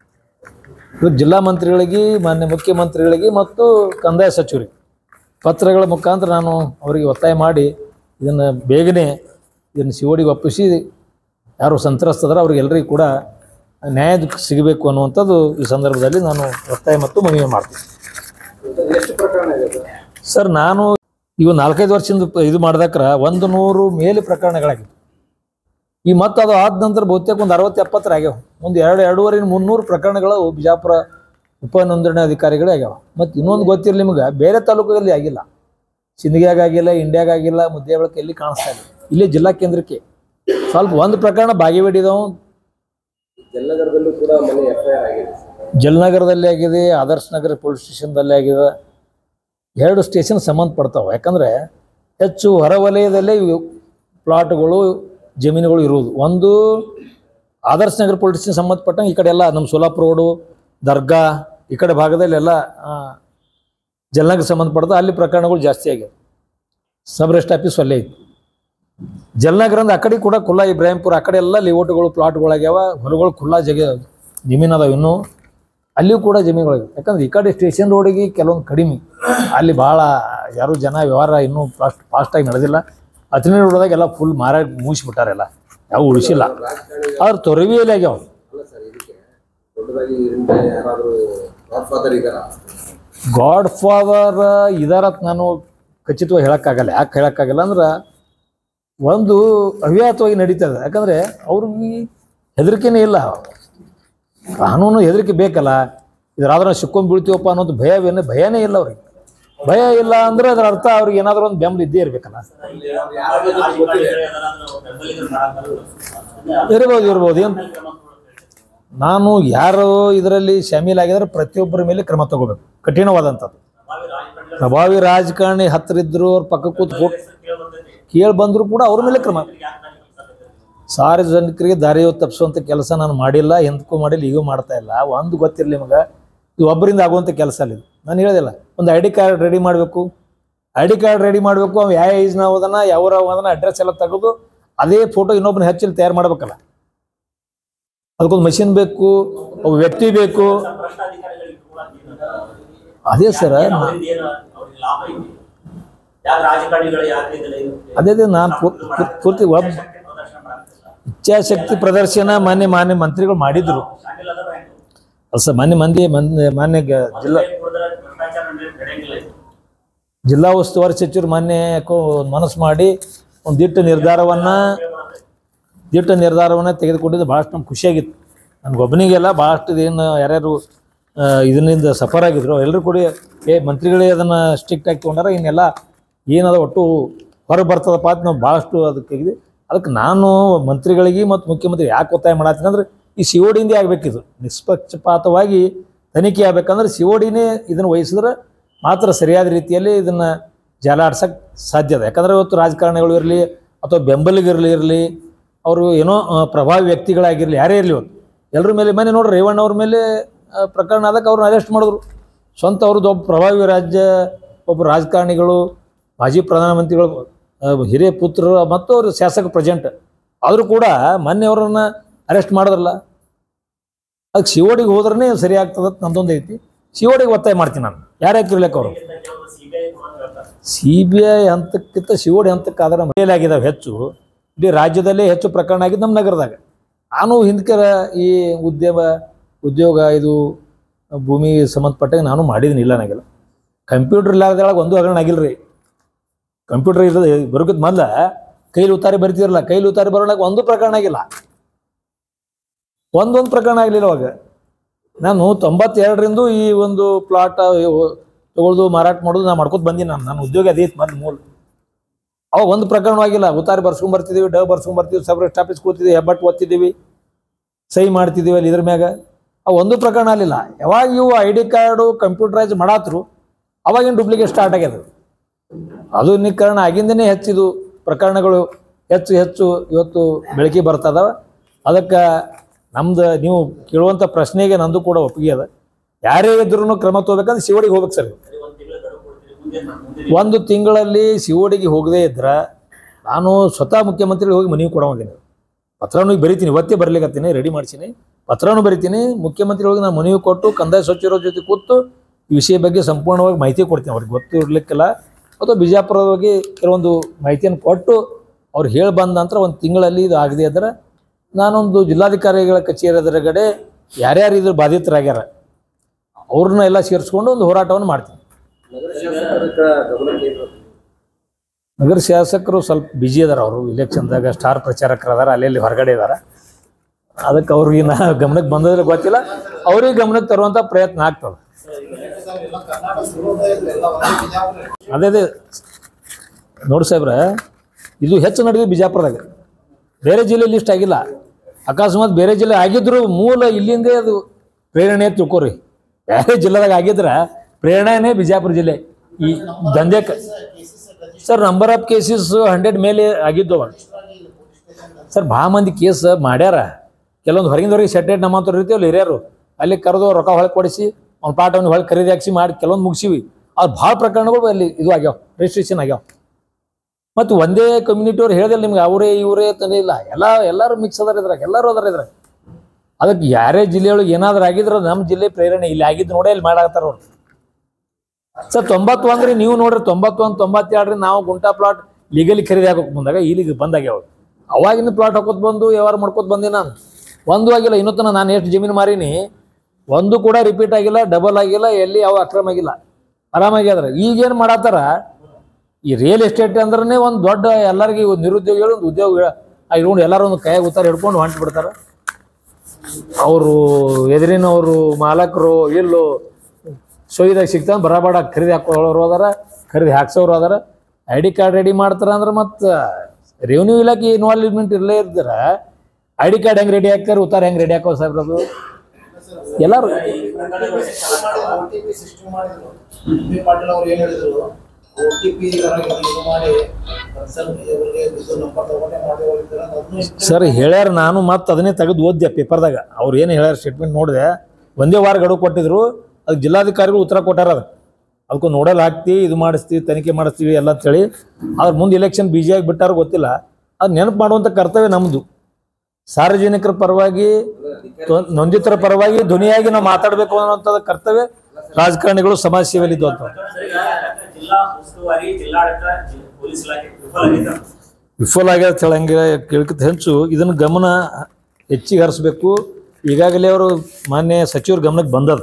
ಇದು ಜಿಲ್ಲಾ ಮಂತ್ರಿಗಳಿಗೆ ಮಾನ್ಯ ಮುಖ್ಯಮಂತ್ರಿಗಳಿಗೆ ಮತ್ತು ಕಂದಾಯ ಸಚಿವರಿಗೆ ಪತ್ರಗಳ ಮುಖಾಂತರ ನಾನು ಅವರಿಗೆ ಒತ್ತಾಯ ಮಾಡಿ ಇದನ್ನು ಬೇಗನೆ ಇದನ್ನು ಸಿಒಡಿಗೆ ಒಪ್ಪಿಸಿ ಯಾರು ಸಂತ್ರಸ್ತದಾರ ಅವ್ರಿಗೆಲ್ಲರಿಗೂ ಕೂಡ ನ್ಯಾಯ ಸಿಗಬೇಕು ಅನ್ನುವಂಥದ್ದು ಈ ಸಂದರ್ಭದಲ್ಲಿ ನಾನು ಒತ್ತಾಯ ಮತ್ತು ಮನವಿ ಮಾಡ್ತೀನಿ ಎಷ್ಟು ಪ್ರಕರಣ ಇದೆ ಸರ್ ನಾನು ಇವು ನಾಲ್ಕೈದು ವರ್ಷದಿಂದ ಪ- ಇದು ಮಾಡ್ದಕ್ರ ಒಂದು ನೂರು ಮೇಲೆ ಪ್ರಕರಣಗಳಾಗಿತ್ತು ಈ ಮತ್ತೆ ಅದು ಆದ ನಂತರ ಬಹುತೇಕ ಒಂದು ಅರವತ್ತು ಎಪ್ಪತ್ತರ ಆಗ್ಯಾವ ಒಂದು ಎರಡು ಎರಡೂವರೆ ಮುನ್ನೂರು ಪ್ರಕರಣಗಳು ಬಿಜಾಪುರ ಉಪ ನೋಂದಣಿ ಅಧಿಕಾರಿಗಳೇ ಆಗ್ಯಾವ ಮತ್ತು ಇನ್ನೊಂದು ಗೊತ್ತಿರಲಿ ನಿಮ್ಗೆ ಬೇರೆ ತಾಲೂಕಲ್ಲಿ ಆಗಿಲ್ಲ ಸಿಂದಗ್ಯಾಗ ಆಗಿಲ್ಲ ಇಂಡ್ಯಾಗ ಆಗಿಲ್ಲ ಮುದ್ದೆ ಬಳಕೆ ಎಲ್ಲಿ ಕಾಣಿಸ್ತಾ ಇಲ್ಲ ಇಲ್ಲೇ ಜಿಲ್ಲಾ ಕೇಂದ್ರಕ್ಕೆ ಸ್ವಲ್ಪ ಒಂದು ಪ್ರಕರಣ ಬಾಗೇವಾಡಿದವು ಜಲನಗರದಲ್ಲೂ ಕೂಡ ಮನೆ ಎಫ್ ಐ ಆರ್ ಆಗಿದೆ ಜಲನಗರದಲ್ಲಿ ಆಗಿದೆ ಆದರ್ಶ್ ನಗರ ಪೊಲೀಸ್ ಸ್ಟೇಷನ್ದಲ್ಲಿ ಆಗಿದೆ ಎರಡು ಸ್ಟೇಷನ್ ಸಂಬಂಧಪಡ್ತಾವೆ ಯಾಕಂದರೆ ಹೆಚ್ಚು ಹೊರವಲಯದಲ್ಲೇ ಇವು ಪ್ಲಾಟ್ಗಳು ಜಮೀನುಗಳು ಇರುವುದು ಒಂದು ಆದರ್ಶ್ ನಗರ ಪೊಲೀಸ್ ಸ್ಟೇಷನ್ ಸಂಬಂಧಪಟ್ಟಂಗೆ ಈ ಕಡೆ ಎಲ್ಲ ನಮ್ಮ ಸೋಲಾಪುರ ರೋಡು ದರ್ಗಾ ಈ ಕಡೆ ಭಾಗದಲ್ಲೆಲ್ಲ ಆ, ಜಲನಗರ ಸಂಬಂಧಪಡ್ದ ಅಲ್ಲಿ ಪ್ರಕರಣಗಳು ಜಾಸ್ತಿ ಆಗ್ಯಾವ ಸಬ್ ರೆಸ್ಟ್ ಆಫೀಸ್ ಅಲ್ಲೇ ಇತ್ತು ಜಲನಗರ ಅಂದ್ರೆ ಆ ಕಡೆ ಕೂಡ ಖುಲ್ಲಾ ಇಬ್ರಾಹಿಂಪುರ ಆ ಕಡೆ ಎಲ್ಲ ಲೇಔಟ್ಗಳು ಪ್ಲಾಟ್ಗಳಾಗ್ಯಾವ ಹೊಲಗಳು ಖುಲ್ಲಾ ಜಗ ಜಮೀನು ಅದಾವ ಇನ್ನೂ ಅಲ್ಲಿಯೂ ಕೂಡ ಜಮೀನುಗಳಾಗ್ಯಾವ ಯಾಕಂದ್ರೆ ಈ ಕಡೆ ಸ್ಟೇಷನ್ ರೋಡಿಗೆ ಕೆಲವೊಂದು ಕಡಿಮೆ ಅಲ್ಲಿ ಭಾಳ ಯಾರು ಜನ ವ್ಯವಹಾರ ಇನ್ನೂ ಫಾಸ್ಟ್ ಫಾಸ್ಟಾಗಿ ನಡೆದಿಲ್ಲ ಹತ್ತನೇ ರೋಡ್ದಾಗ ಎಲ್ಲ ಫುಲ್ ಮಾರ ಮುಗಿಸ್ಬಿಟ್ಟಾರೆಲ್ಲ ಯಾವ ಉಳಿಸಿಲ್ಲ ಆದ್ರೆ ತೊರವಿಯಲ್ಲಿ ಆಗ್ಯಾವ ಅಲ್ಲ ಸರ್ ಇದಕ್ಕೆ ದೊಡ್ಡದಾಗಿ ಹಿಂದೆ ಯಾರಾದರೂ ಗಾಡ್ ಫಾದರ್ ಇದ್ದಾರಾ ಗಾಡ್ ಫಾದರ್ ಇದಾರತ್ ನಾನು ಖಚಿತವಾಗಿ ಹೇಳೋಕ್ಕಾಗಲ್ಲ ಯಾಕೆ ಹೇಳೋಕ್ಕಾಗಲ್ಲ ಅಂದ್ರೆ ಒಂದು ಅವ್ಯಾತವಾಗಿ ನಡೀತದೆ ಯಾಕಂದರೆ ಅವ್ರಿಗೆ ಹೆದರಿಕೆನೇ ಇಲ್ಲ ಕಾನೂನು ಹೆದರಿಕೆ ಬೇಕಲ್ಲ ಇದ್ರಾದ್ರೆ ನಾವು ಸಿಕ್ಕೊಂಡ್ ಬೀಳ್ತೀವಪ್ಪ ಅನ್ನೋದು ಭಯವೇನೆ ಭಯನೇ ಇಲ್ಲ ಅವ್ರಿಗೆ ಭಯ ಇಲ್ಲ ಅಂದ್ರೆ ಅದರ ಅರ್ಥ ಅವ್ರಿಗೆ ಏನಾದರೂ ಒಂದು ಬೆಂಬಲ ಇದ್ದೇ ಇರಬೇಕಲ್ಲ ಇರ್ಬೋದು ಇರ್ಬೋದು ಏನು ನಾನು ಯಾರು ಇದರಲ್ಲಿ ಶಾಮೀಲಾಗಿದ್ರೆ ಪ್ರತಿಯೊಬ್ಬರ ಮೇಲೆ ಕ್ರಮ ತಗೋಬೇಕು ಕಠಿಣವಾದಂಥದ್ದು ಪ್ರಭಾವಿ ರಾಜಕಾರಣಿ ಹತ್ರ ಇದ್ರು ಅವ್ರ ಪಕ್ಕ ಕೂತ್ ಕೇಳಿ ಬಂದರೂ ಕೂಡ ಅವ್ರ ಮೇಲೆ ಕ್ರಮ ಸಾರ್ವಜನಿಕರಿಗೆ ದಾರಿಯೋ ತಪ್ಪಿಸುವಂಥ ಕೆಲಸ ನಾನು ಮಾಡಿಲ್ಲ ಎಂದಕ್ಕೂ ಮಾಡಿಲ್ಲ ಈಗೂ ಮಾಡ್ತಾ ಇಲ್ಲ ಒಂದು ಗೊತ್ತಿರಲಿ ನಿಮಗೆ ಇದು ಒಬ್ಬರಿಂದ ಆಗುವಂಥ ಕೆಲಸ ಅಲ್ಲ ಇದು ನಾನು ಹೇಳೋದಿಲ್ಲ ಒಂದು ಐ ಡಿ ಕಾರ್ಡ್ ರೆಡಿ ಮಾಡಬೇಕು ಐ ಡಿ ಕಾರ್ಡ್ ರೆಡಿ ಮಾಡಬೇಕು ಅವ ಯಾವ ಏಜ್ನ ಹೋದನ ಯಾವ ಹೋದನ ಅಡ್ರೆಸ್ ಎಲ್ಲ ತೆಗೆದು ಅದೇ ಫೋಟೋ ಇನ್ನೊಬ್ಬನ ಹೆಚ್ಚಲ್ಲಿ ತಯಾರು ಮಾಡ್ಬೇಕಲ್ಲ ಅದಕ್ಕೊಂದು ಮಷಿನ್ ಬೇಕು ಒಬ್ಬ ವ್ಯಕ್ತಿ ಬೇಕು ಅದೇ ಸರ್ ರಾಜಕಾರಣಿಗಳು ಯಾಕೆ ಅದೇ ಅದೇ ನಾನು ಪೂರ್- ಪೂರ್- ಪೂರ್ತಿ ಒಬ್ಬ ಇಚ್ಛಾಶಕ್ತಿ ಪ್ರದರ್ಶನ ಮಾನ್ಯ ಮಾನ್ಯ ಮಂತ್ರಿಗಳು ಮಾಡಿದ್ರು ಅಲ್ಲ ಸರ್ ಮಾನ್ಯ ಮಂದಿ ಮಂದಿ ಮಾನ್ಯ ಗ- ಜಿಲ್ಲಾ ಜಿಲ್ಲಾ ಉಸ್ತುವಾರಿ ಸಚಿವರು ಮಾನ್ಯ ಯಾಕೋ ಮನಸ್ಸು ಮಾಡಿ ಒಂದು ದಿಟ್ಟ ನಿರ್ಧಾರವನ್ನ ದಿಟ್ಟ ನಿರ್ಧಾರವನ್ನ ತೆಗೆದುಕೊಂಡಿದ್ದು ಭಾಳಷ್ಟು ನಮ್ಗೆ ಖುಷಿಯಾಗಿತ್ತು ನನಗೊಬ್ಬನಿಗೆಲ್ಲ ಭಾಳಷ್ಟು ಏನು ಯಾರ್ಯಾರು ಆ, ಇದರಿಂದ ಸಫರ್ ಆಗಿದ್ರು ಎಲ್ಲರೂ ಕೂಡ ಏ ಮಂತ್ರಿಗಳೇ ಅದನ್ನು ಸ್ಟ್ರಿಕ್ಟ್ ಆಗಿ ತೊಗೊಂಡಾರ ಇನ್ನೆಲ್ಲ ಏನದ ಒಟ್ಟು ಹೊರಗೆ ಬರ್ತದಪ್ಪ ಅಂತ ನಾವು ಭಾಳಷ್ಟು ಅದಕ್ಕೆ ಇದೆ ಅದಕ್ಕೆ ನಾನು ಮಂತ್ರಿಗಳಿಗೆ ಮತ್ತು ಮುಖ್ಯಮಂತ್ರಿ ಯಾಕೆ ಒತ್ತಾಯ ಮಾಡತ್ತೀನಿ ಅಂದ್ರೆ ಈ ಸಿ ಒ ಡಿಯಿಂದ ಆಗಬೇಕಿದು ನಿಷ್ಪಕ್ಷಪಾತವಾಗಿ ತನಿಖೆ ಆಗ್ಬೇಕಂದ್ರೆ ಸಿ ಒ ಡಿನೇ ಇದನ್ನು ವಹಿಸಿದ್ರೆ ಮಾತ್ರ ಸರಿಯಾದ ರೀತಿಯಲ್ಲಿ ಇದನ್ನು ಜಾಲಾಡ್ಸಕ್ಕೆ ಸಾಧ್ಯ ಇದೆ ಯಾಕಂದರೆ ಇವತ್ತು ರಾಜಕಾರಣಿಗಳು ಇರಲಿ ಅಥವಾ ಬೆಂಬಲಿಗರಲ್ಲಿ ಇರಲಿ ಅವರು ಏನೋ ಆ, ಪ್ರಭಾವಿ ವ್ಯಕ್ತಿಗಳಾಗಿರಲಿ ಯಾರೇ ಇರಲಿ ಇವತ್ತು ಎಲ್ಲರ ಮೇಲೆ ಮನೆ ನೋಡ್ರಿ ರೇವಣ್ಣ ಅವ್ರ ಮೇಲೆ ಆ, ಪ್ರಕರಣ ಆದಾಗ ಅವ್ರನ್ನ ಅರೆಸ್ಟ್ ಮಾಡಿದ್ರು ಸ್ವಂತ ಅವ್ರದ್ದು ಒಬ್ಬ ಪ್ರಭಾವಿ ರಾಜ್ಯ ಒಬ್ಬ ರಾಜಕಾರಣಿಗಳು ಮಾಜಿ ಪ್ರಧಾನಮಂತ್ರಿಗಳು ಆ, ಹಿರಿಯ ಪುತ್ರರು ಮತ್ತು ಅವರು ಶಾಸಕ ಪ್ರೆಸೆಂಟ್ ಆದರೂ ಕೂಡ ಮೊನ್ನೆ ಅವರನ್ನು ಅರೆಸ್ಟ್ ಮಾಡಿದ್ರಲ್ಲ ಅದಕ್ಕೆ ಶಿವೋಡಿಗೆ ಹೋದ್ರೇ ಸರಿ ಆಗ್ತದೆ ಅಂತ ನಂದೊಂದು ಐತಿ ಶಿವೋಡಿಗೆ ಒತ್ತಾಯ ಮಾಡ್ತೀನಿ ನಾನು ಯಾರ್ಯಾಕೆ ಇರ್ಲಿಕ್ಕೆ ಅವರು ಸಿ ಬಿ ಐ ಹಂತಕ್ಕಿಂತ ಶಿವೋಡಿ ಹಂತಕ್ಕೆ ಅದರ ಮೇಲಾಗಿದ್ದಾವೆ ಹೆಚ್ಚು ಇಡೀ ರಾಜ್ಯದಲ್ಲೇ ಹೆಚ್ಚು ಪ್ರಕರಣ ಆಗಿದ್ದು ನಮ್ಮ ನಗರದಾಗ ನಾನು ಹಿಂದಕ್ಕೆ ಈ ಉದ್ಯಮ ಉದ್ಯೋಗ ಇದು ಭೂಮಿ ಸಂಬಂಧಪಟ್ಟಾಗ ನಾನು ಮಾಡಿದ್ದೀನಿ ಇಲ್ಲ ನನಗೆಲ್ಲ ಕಂಪ್ಯೂಟರ್ ಇಲ್ಲದೊಳಗೆ ಒಂದು ಹಗರಣ ಆಗಿಲ್ಲ ರೀ ಕಂಪ್ಯೂಟರ್ ಇರೋದು ಬರೋಕಿದ್ ಮೊದಲ ಕೈಲಿ ಉತ್ತಾರಿ ಬರ್ತಿರಲ್ಲ ಕೈಲಿ ಉತ್ತಾರಿ ಬರೋಣಕ್ಕೆ ಒಂದು ಪ್ರಕರಣ ಆಗಿಲ್ಲ ಒಂದೊಂದು ಪ್ರಕರಣ ಆಗಲಿಲ್ಲ ಅವಾಗ ನಾನು ತೊಂಬತ್ತೆರಡರಿಂದ ಈ ಒಂದು ಪ್ಲಾಟ್ ತಗೊಳ್ದು ಮಾರಾಟ ಮಾಡೋದು ನಾನು ಮಾಡ್ಕೊತ ಬಂದೀನಿ ನಾನು ನನ್ನ ಉದ್ಯೋಗ ಅದೇ ಇತ್ತು ಮೊದಲು ಮೂಲ ಅವಾಗ ಒಂದು ಪ್ರಕರಣವಾಗಿಲ್ಲ ಉತ್ತಾರಿ ಬರ್ಸ್ಕೊಂಡ್ ಬರ್ತಿದ್ದೀವಿ ಡ ಬರ್ಸ್ಕೊಂಡ್ ಬರ್ತೀವಿ ಸಬ್ರೆಸ್ಟ್ ಆಫೀಸ್ ಕೂತಿದ್ದೀವಿ ಹೆಬ್ಬಟ್ಟು ಓದ್ತಿದ್ದೀವಿ ಸಹಿ ಮಾಡ್ತಿದ್ದೀವಿ ಅಲ್ಲಿ ಇದ್ರ ಮ್ಯಾಗ ಅವು ಒಂದು ಪ್ರಕರಣ ಆಗಲಿಲ್ಲ ಯಾವಾಗ ಇವು ಐ ಡಿ ಕಾರ್ಡು ಕಂಪ್ಯೂಟರೈಸ್ ಮಾಡಾತ್ರು ಅವಾಗಿನ ಡೂಪ್ಲಿಕೇಟ್ ಸ್ಟಾರ್ಟ್ ಆಗ್ಯದ ಆಧುನೀಕರಣ ಆಗಿಂದನೇ ಹೆಚ್ಚಿದು ಪ್ರಕರಣಗಳು ಹೆಚ್ಚು ಹೆಚ್ಚು ಇವತ್ತು ಬೆಳಕಿಗೆ ಬರ್ತದವ ಅದಕ್ಕೆ ನಮ್ದು ನೀವು ಕೇಳುವಂಥ ಪ್ರಶ್ನೆಗೆ ನಂದು ಕೂಡ ಒಪ್ಪಿಗೆ ಅದ ಯಾರೇ ಇದ್ರೂ ಕ್ರಮ ತಗೋಬೇಕಂದ್ರೆ ಶಿವಡಿಗೆ ಹೋಗ್ಬೇಕು ಸರ್ ಒಂದು ತಿಂಗಳಲ್ಲಿ ಶಿವಡಿಗೆ ಹೋಗದೇ ಇದ್ರೆ ನಾನು ಸ್ವತಃ ಮುಖ್ಯಮಂತ್ರಿ ಹೋಗಿ ಮನವಿ ಕೊಡೋಂಗಿನಿ ಪತ್ರನೂ ಈಗ ಬರಿತೀನಿ ಇವತ್ತೇ ಬರ್ಲಿಕ್ಕತ್ತೀನಿ ರೆಡಿ ಮಾಡ್ಸೀನಿ ಪತ್ರನೂ ಬರಿತೀನಿ ಮುಖ್ಯಮಂತ್ರಿಗಳಿಗೆ ನಾನು ಮನವಿ ಕೊಟ್ಟು ಕಂದಾಯ ಸಚಿವರ ಜೊತೆ ಕೂತು ಈ ವಿಷಯ ಬಗ್ಗೆ ಸಂಪೂರ್ಣವಾಗಿ ಮಾಹಿತಿ ಕೊಡ್ತೀನಿ ಅವ್ರಿಗೆ ಗೊತ್ತು ಇರ್ಲಿಕ್ಕಿಲ್ಲ ಅಥವಾ ಬಿಜಾಪುರದ ಬಗ್ಗೆ ಕೆಲವೊಂದು ಮಾಹಿತಿಯನ್ನು ಕೊಟ್ಟು ಅವ್ರು ಹೇಳಿ ಬಂದ ನಂತರ ಒಂದು ತಿಂಗಳಲ್ಲಿ ಇದು ಆಗದೆ ಅಂದ್ರೆ ನಾನೊಂದು ಜಿಲ್ಲಾಧಿಕಾರಿಗಳ ಕಚೇರಿ ಎದುರುಗಡೆ ಯಾರ್ಯಾರು ಇದ್ರ ಬಾಧಿತರಾಗ್ಯಾರ ಅವ್ರನ್ನ ಎಲ್ಲ ಸೇರಿಸ್ಕೊಂಡು ಒಂದು ಹೋರಾಟವನ್ನು ಮಾಡ್ತೀನಿ ನಗರ ಶಾಸಕರ ಗಮನಕ್ಕೆ ಏನು ಬರ್ತಿದೆ? ನಗರ ಶಾಸಕರು ಸ್ವಲ್ಪ ಬ್ಯುಸಿ ಅದಾರ ಅವರು ಇಲೆಕ್ಷನ್ದಾಗ ಸ್ಟಾರ್ ಪ್ರಚಾರಕರು ಅದಾರ ಅಲ್ಲಿ ಹೊರಗಡೆ ಇದಾರ ಅದಕ್ಕೆ ಅವ್ರಿಗೆ ನಾ ಗಮನಕ್ಕೆ ಬಂದದ್ರೆ ಗೊತ್ತಿಲ್ಲ ಅವ್ರಿಗೆ ಗಮನಕ್ಕೆ ತರುವಂಥ ಪ್ರಯತ್ನ ಆಗ್ತದೆ ಅದೇ ಅದೇ ನೋಡಿ ಸಾಹೇಬ್ರ ಇದು ಹೆಚ್ಚು ನಡೆದಿದೆ ಬಿಜಾಪುರದಾಗ ಬೇರೆ ಜಿಲ್ಲೆ ಲಿಸ್ಟ್ ಆಗಿಲ್ಲ ಅಕಸ್ಮಾತ್ ಬೇರೆ ಜಿಲ್ಲೆ ಆಗಿದ್ರು ಮೂಲ ಇಲ್ಲಿಂದೇ ಅದು ಪ್ರೇರಣೆ ಅಂತ ತಿಳ್ಕೊರಿ ಬೇರೆ ಜಿಲ್ಲೆದಾಗ ಆಗಿದ್ರೆ ಪ್ರೇರಣೆನೇ ಬಿಜಾಪುರ ಜಿಲ್ಲೆ ಈ ದಂಧೆಕ್ಕೆ sir number of cases hundred ಮೇಲೆ ಆಗಿದ್ದು ಅವಾಗ ಸರ್ ಭಾಳ ಮಂದಿ ಕೇಸ್ ಮಾಡ್ಯಾರ ಕೆಲವೊಂದು ಹೊರಗಿಂದವ್ರಿಗೆ ಸೆಟೆಡ್ ನಮ್ಮಂತವ್ರು ಇರ್ತೀವಲ್ಲ ಹಿರಿಯರು ಅಲ್ಲಿ ಕರೆದು ರೊಕ್ಕ ಹೊಳೆ ಕೊಡಿಸಿ ಅವ್ನ ಪಾಠವನ್ನು ಹೊಳೆ ಖರೀದಿ ಹಾಕ್ಸಿ ಮಾಡಿ ಕೆಲವೊಂದು ಮುಗಿಸಿವಿ ಅದು ಭಾಳ ಪ್ರಕರಣಗಳು ಅಲ್ಲಿ ಇದು ಆಗ್ಯಾವ ರಿಜಿಸ್ಟ್ರೇಷನ್ ಆಗ್ಯಾವ ಮತ್ತು ಒಂದೇ ಕಮ್ಯುನಿಟಿ ಅವ್ರು ಹೇಳಿದ್ರೆ ನಿಮ್ಗೆ ಅವರೇ ಇವರೇ ತಂದೆ ಇಲ್ಲ ಎಲ್ಲ ಎಲ್ಲರೂ ಮಿಕ್ಸ್ ಅದಾರ ಇದ್ರಾಗ ಎಲ್ಲರೂ ಅದಾರ ಇದ್ರಾಗ ಅದಕ್ಕೆ ಯಾರೇ ಜಿಲ್ಲೆಯೊಳಗೆ ಏನಾದ್ರು ಆಗಿದ್ರೆ ನಮ್ಮ ಜಿಲ್ಲೆ ಪ್ರೇರಣೆ ಇಲ್ಲಿ ಆಗಿದ್ದು ನೋಡೇ ಇಲ್ಲಿ ಮಾಡಾಕತ್ತಾರ ಅವ್ರು ಸರ್ ತೊಂಬತ್ತೊಂದ್ರಿ ನೀವು ನೋಡ್ರಿ ತೊಂಬತ್ತೊಂದು ತೊಂಬತ್ತೆರಡ್ರಿ ನಾವು ಗುಂಟಾ ಪ್ಲಾಟ್ ಲೀಗಲಿ ಖರೀದಿ ಹಾಕೋಕೆ ಬಂದಾಗ ಇಲ್ಲಿಗೆ ಬಂದಾಗ್ಯಾವ ಅವಾಗಿನ ಪ್ಲಾಟ್ ಹಾಕೋತ್ ಬಂದು ವ್ಯವಹಾರ ಮಾಡ್ಕೋತ ಬಂದೆ ನಾನು ಒಂದು ಆಗಿಲ್ಲ ಇನ್ನೂ ತನಕ ನಾನು ಎಷ್ಟು ಜಮೀನು ಮಾರೀನಿ ಒಂದು ಕೂಡ ರಿಪೀಟ್ ಆಗಿಲ್ಲ ಡಬಲ್ ಆಗಿಲ್ಲ ಎಲ್ಲಿ ಯಾವ ಅಕ್ರಮ ಆಗಿಲ್ಲ ಆರಾಮಾಗ್ಯಾದ್ರ ಈಗೇನು ಮಾಡತ್ತಾರ ಈ ರಿಯಲ್ ಎಸ್ಟೇಟ್ ಅಂದ್ರೆ ಒಂದು ದೊಡ್ಡ ಎಲ್ಲರಿಗೆ ಒಂದು ನಿರುದ್ಯೋಗಿಗಳು ಒಂದು ಉದ್ಯೋಗ ಇಟ್ಕೊಂಡು ಎಲ್ಲರೂ ಒಂದು ಕೈಯಾಗ ಉತ್ತಾರ ಹಿಡ್ಕೊಂಡು ಹೊಂಟು ಬಿಡ್ತಾರೆ ಅವರು ಎದುರಿನವರು ಮಾಲಕರು ಇಲ್ಲೋ ಸೊಯ್ದಾಗ ಸಿಗ್ತಾನೆ ಬರಾಬಡ ಖರೀದಿ ಹಾಕೊಳ್ಳೋರು ಅದಾರ ಖರೀದಿ ಹಾಕ್ಸೋರು ಅದಾರ ಐ ಡಿ ಕಾರ್ಡ್ ರೆಡಿ ಮಾಡ್ತಾರ ಅಂದ್ರೆ ಮತ್ತು ರೆವಿನ್ಯೂ ಇಲಾಖೆ ಇನ್ವಾಲ್ವ್ಮೆಂಟ್ ಇರಲೇ ಇರ್ತಾರ ಐ ಡಿ ಕಾರ್ಡ್ ಹೆಂಗೆ ರೆಡಿ ಹಾಕ್ತಾರೆ ಉತ್ತಾರ ಹೆಂಗೆ ರೆಡಿ ಹಾಕೋ ಸಾಹೇಬ್ರ ಅದು ಎಲ್ಲರೂ OTP ಸಿಸ್ಟಮ್ ಮಾಡಿದ್ರು ಬಿ ಪಾಟೀಲ್ ಅವ್ರು ಏನ್ ಹೇಳಿದ್ರು ಓ ಟಿ ಪಿ ಇದು ಮಾಡಿ ಪರ್ಸನ್ ಇವರಿಗೆ ಇದು ನಂಬರ್ ತಗೊಂಡೇ ಮಾಡಿ ಹೋಗಿದ್ದಾರೆ ಅದನ್ನು ಸರ್ ಹೇಳ್ಯಾರ ನಾನು ಮತ್ತೆ ಅದನ್ನೇ ತೆಗೆದು ಓದ್ದೆ ಪೇಪರ್ದಾಗ ಅವ್ರು ಏನು ಹೇಳ್ಯಾರ ಸ್ಟೇಟ್ಮೆಂಟ್ ನೋಡಿದೆ ಒಂದೇ ವಾರ ಗಡುವು ಕೊಟ್ಟಿದ್ರು ಅದಕ್ಕೆ ಜಿಲ್ಲಾಧಿಕಾರಿಗಳು ಉತ್ತರ ಕೊಟ್ಟಾರ ಅದು ಅದಕ್ಕೆ ನೋಡಲ್ ಹಾಕ್ತಿ ಇದು ಮಾಡಿಸ್ತೀವಿ ತನಿಖೆ ಮಾಡಿಸ್ತೀವಿ ಎಲ್ಲ ಅಂತೇಳಿ ಅದ್ರ ಮುಂದೆ ಇಲೆಕ್ಷನ್ ಬಿಜಿಯಾಗಿ ಬಿಟ್ಟಾರ ಗೊತ್ತಿಲ್ಲ ಅದು ನೆನಪು ಮಾಡುವಂಥ ಕರ್ತವ್ಯ ನಮ್ಮದು ಸಾರ್ವಜನಿಕರ ಪರವಾಗಿ ತೊ- ನೊಂದಿತರ ಪರವಾಗಿ ಧ್ವನಿಯಾಗಿ ನಾವು ಮಾತಾಡಬೇಕು ಅನ್ನೋಂಥದ್ದು ಕರ್ತವ್ಯ ರಾಜಕಾರಣಿಗಳು ಸಮಾಜ ಸೇವೆಯಲ್ಲಿ ಇದ್ದು ಅಂತ ಜಿಲ್ಲಾ ಉಸ್ತುವಾರಿ ಜಿಲ್ಲಾಡಳಿತ ಜಿ- ಪೊಲೀಸ್ ಇಲಾಖೆ ವಿಫಲಾಗಿದ್ದಾರೆ ವಿಫಲ ಆಗ್ಯದ ಅಂತ ಹೇಳಂಗೆ ಕೇಳ್ಕಿತ ಹೆಚ್ಚು ಇದನ್ನು ಗಮನ ಹೆಚ್ಚಿಗೆ ಹರಿಸ್ಬೇಕು ಈಗಾಗಲೇ ಅವರು ಮಾನ್ಯ ಸಚಿವರ ಗಮನಕ್ಕೆ ಬಂದದ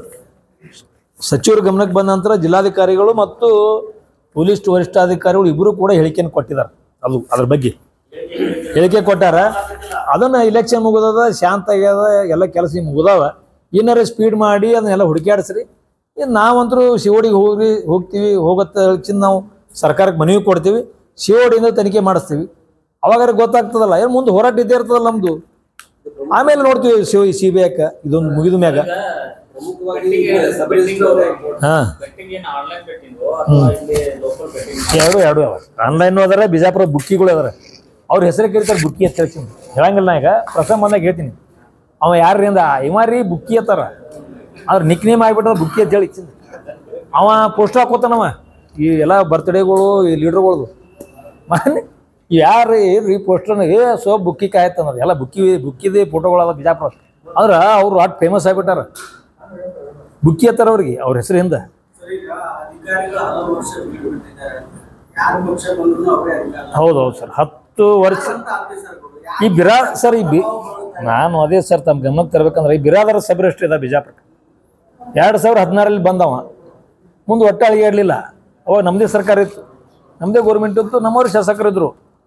ಸಚಿವರ ಗಮನಕ್ಕೆ ಬಂದ ನಂತರ ಜಿಲ್ಲಾಧಿಕಾರಿಗಳು ಮತ್ತು ಪೊಲೀಸ್ ವರಿಷ್ಠಾಧಿಕಾರಿಗಳು ಇಬ್ಬರು ಕೂಡ ಹೇಳಿಕೆಯನ್ನು ಕೊಟ್ಟಿದ್ದಾರೆ ಅದು ಅದ್ರ ಬಗ್ಗೆ ಹೇಳಿಕೆ ಕೊಟ್ಟಾರ ಅದನ್ನು ಇಲೆಕ್ಷನ್ ಮುಗಿದದ ಶಾಂತ ಆಗ್ಯದ ಎಲ್ಲ ಕೆಲಸ ಈಗ ಮುಗಿದಾವ ಏನಾರ ಸ್ಪೀಡ್ ಮಾಡಿ ಅದನ್ನೆಲ್ಲ ಹುಡುಕ್ಯಾಡಿಸ್ರಿ ಇನ್ನು ನಾವಂತರೂ ಶಿವಡಿಗೆ ಹೋಗಿ ಹೋಗ್ತೀವಿ ಹೋಗತ್ತ ಹೆಚ್ಚಿನ ನಾವು ಸರ್ಕಾರಕ್ಕೆ ಮನವಿ ಕೊಡ್ತೀವಿ ಶಿವಡಿಯಿಂದ ತನಿಖೆ ಮಾಡಿಸ್ತೀವಿ ಅವಾಗ ಗೊತ್ತಾಗ್ತದಲ್ಲ ಏನು ಮುಂದೆ ಹೋರಾಟ ಇದ್ದೇ ಇರ್ತದಲ್ಲ ನಮ್ಮದು ಆಮೇಲೆ ನೋಡ್ತೀವಿ ಶಿವ ಸಿ ಬಿ ಐಕ ಇದೊಂದು ಮುಗಿದ ಮ್ಯಾಗ ಪ್ರಮುಖವಾಗಿ ಈಗ ಸಬ್ ರಿಜಿಸ್ಟ್ರಾರ್ ಹಾಂ ಬೆಟ್ಟಿಂಗ್ ಏನು ಆನ್ಲೈನ್ ಬೆಟ್ಟಿಂಗ್ ಅಥವಾ ಇಲ್ಲಿ ಲೋಕಲ್ ಬೆಟ್ಟಿಂಗ್ ಎರಡು ಎರಡು ಅವ ಆನ್ಲೈನು ಅದಾರ ಬಿಜಾಪುರ ಬುಕ್ಕಿಗಳು ಅದಾರ ಅವ್ರ ಹೆಸರೇ ಕರೀತಾರೆ ಬುಕ್ಕಿ ಅಂತ ಹೇಳ್ತೀನಿ ಹೇಳಂಗಿಲ್ಲ ನಾ ಈಗ ಪ್ರಸಂಗ ಬಂದಾಗ ಹೇಳ್ತೀನಿ ಅವ ಯಾರಿಂದ ಇವ ರೀ ಬುಕ್ಕಿ ಅತ್ತಾರ ಅದ್ರ ನಿಕ್ ನೇಮ್ ಆಗ್ಬಿಟ್ಟ ಬುಕ್ಕಿ ಅಂತ ಹೇಳಿ ಇಚ್ಚಿಂದ. ಅವ ಪೋಸ್ಟ್ ಹಾಕೋತಾನವ ಈ ಎಲ್ಲ ಬರ್ತ್ಡೇಗಳು ಈ ಲೀಡರ್ಗಳದು ಮಾನ್ಯ ಯಾರು ಏನ್ರಿ ಪೋಸ್ಟರ್ನ ಏ ಸೋ ಬುಕ್ಕಿ ಕಾಯತ್ತಂದ್ರೆ ಎಲ್ಲ ಬುಕ್ಕಿ ಬುಕ್ಕಿದೆ ಫೋಟೋಗಳದ ಬಿಜಾಪುರ ಆದ್ರೆ ಅವ್ರು ಅಟ್ ಫೇಮಸ್ ಆಗಿಬಿಟ್ಟಾರ ಬುಕ್ಕಿ ಅತ್ತಾರ ಅವ್ರಿಗೆ ಅವ್ರ ಹೆಸರಿಂದ ಅಧಿಕಾರಿಗಳು ಹಲವು ವರ್ಷ ಬಿಟ್ಟಿದ್ದಾರೆ ಯಾರು ಪಕ್ಷ ಬಂದ್ರು ಅವರೇ ಅಧಿಕಾರ ಹೌದು ಹೌದು ಸರ್ ಹತ್ತು ವರ್ಷ ಆಫೀಸರ್ಗಳು ಈ ಬಿರಾ ಸರ್ ಈ ಬಿ ನಾನು ಅದೇ ಸರ್ ತಮ್ಮ ಗಮನಕ್ಕೆ ತರಬೇಕಂದ್ರೆ ಈ ಬಿರಾದರ ಸಭೆ ಎಷ್ಟು ಇದೆ ಬಿಜಾಪುರ ಎರಡು ಸಾವಿರ ಹದಿನಾರಲ್ಲಿ ಬಂದವ ಮುಂದೆ ಒಟ್ಟೆ ಅಳಿಗೆ ಇರಲಿಲ್ಲ ಅವಾಗ ನಮ್ಮದೇ ಸರ್ಕಾರ ಇತ್ತು ನಮ್ಮದೇ ಗೌರ್ಮೆಂಟ್ ಇತ್ತು ನಮ್ಮವ್ರು ಶಾಸಕರಿದ್ರು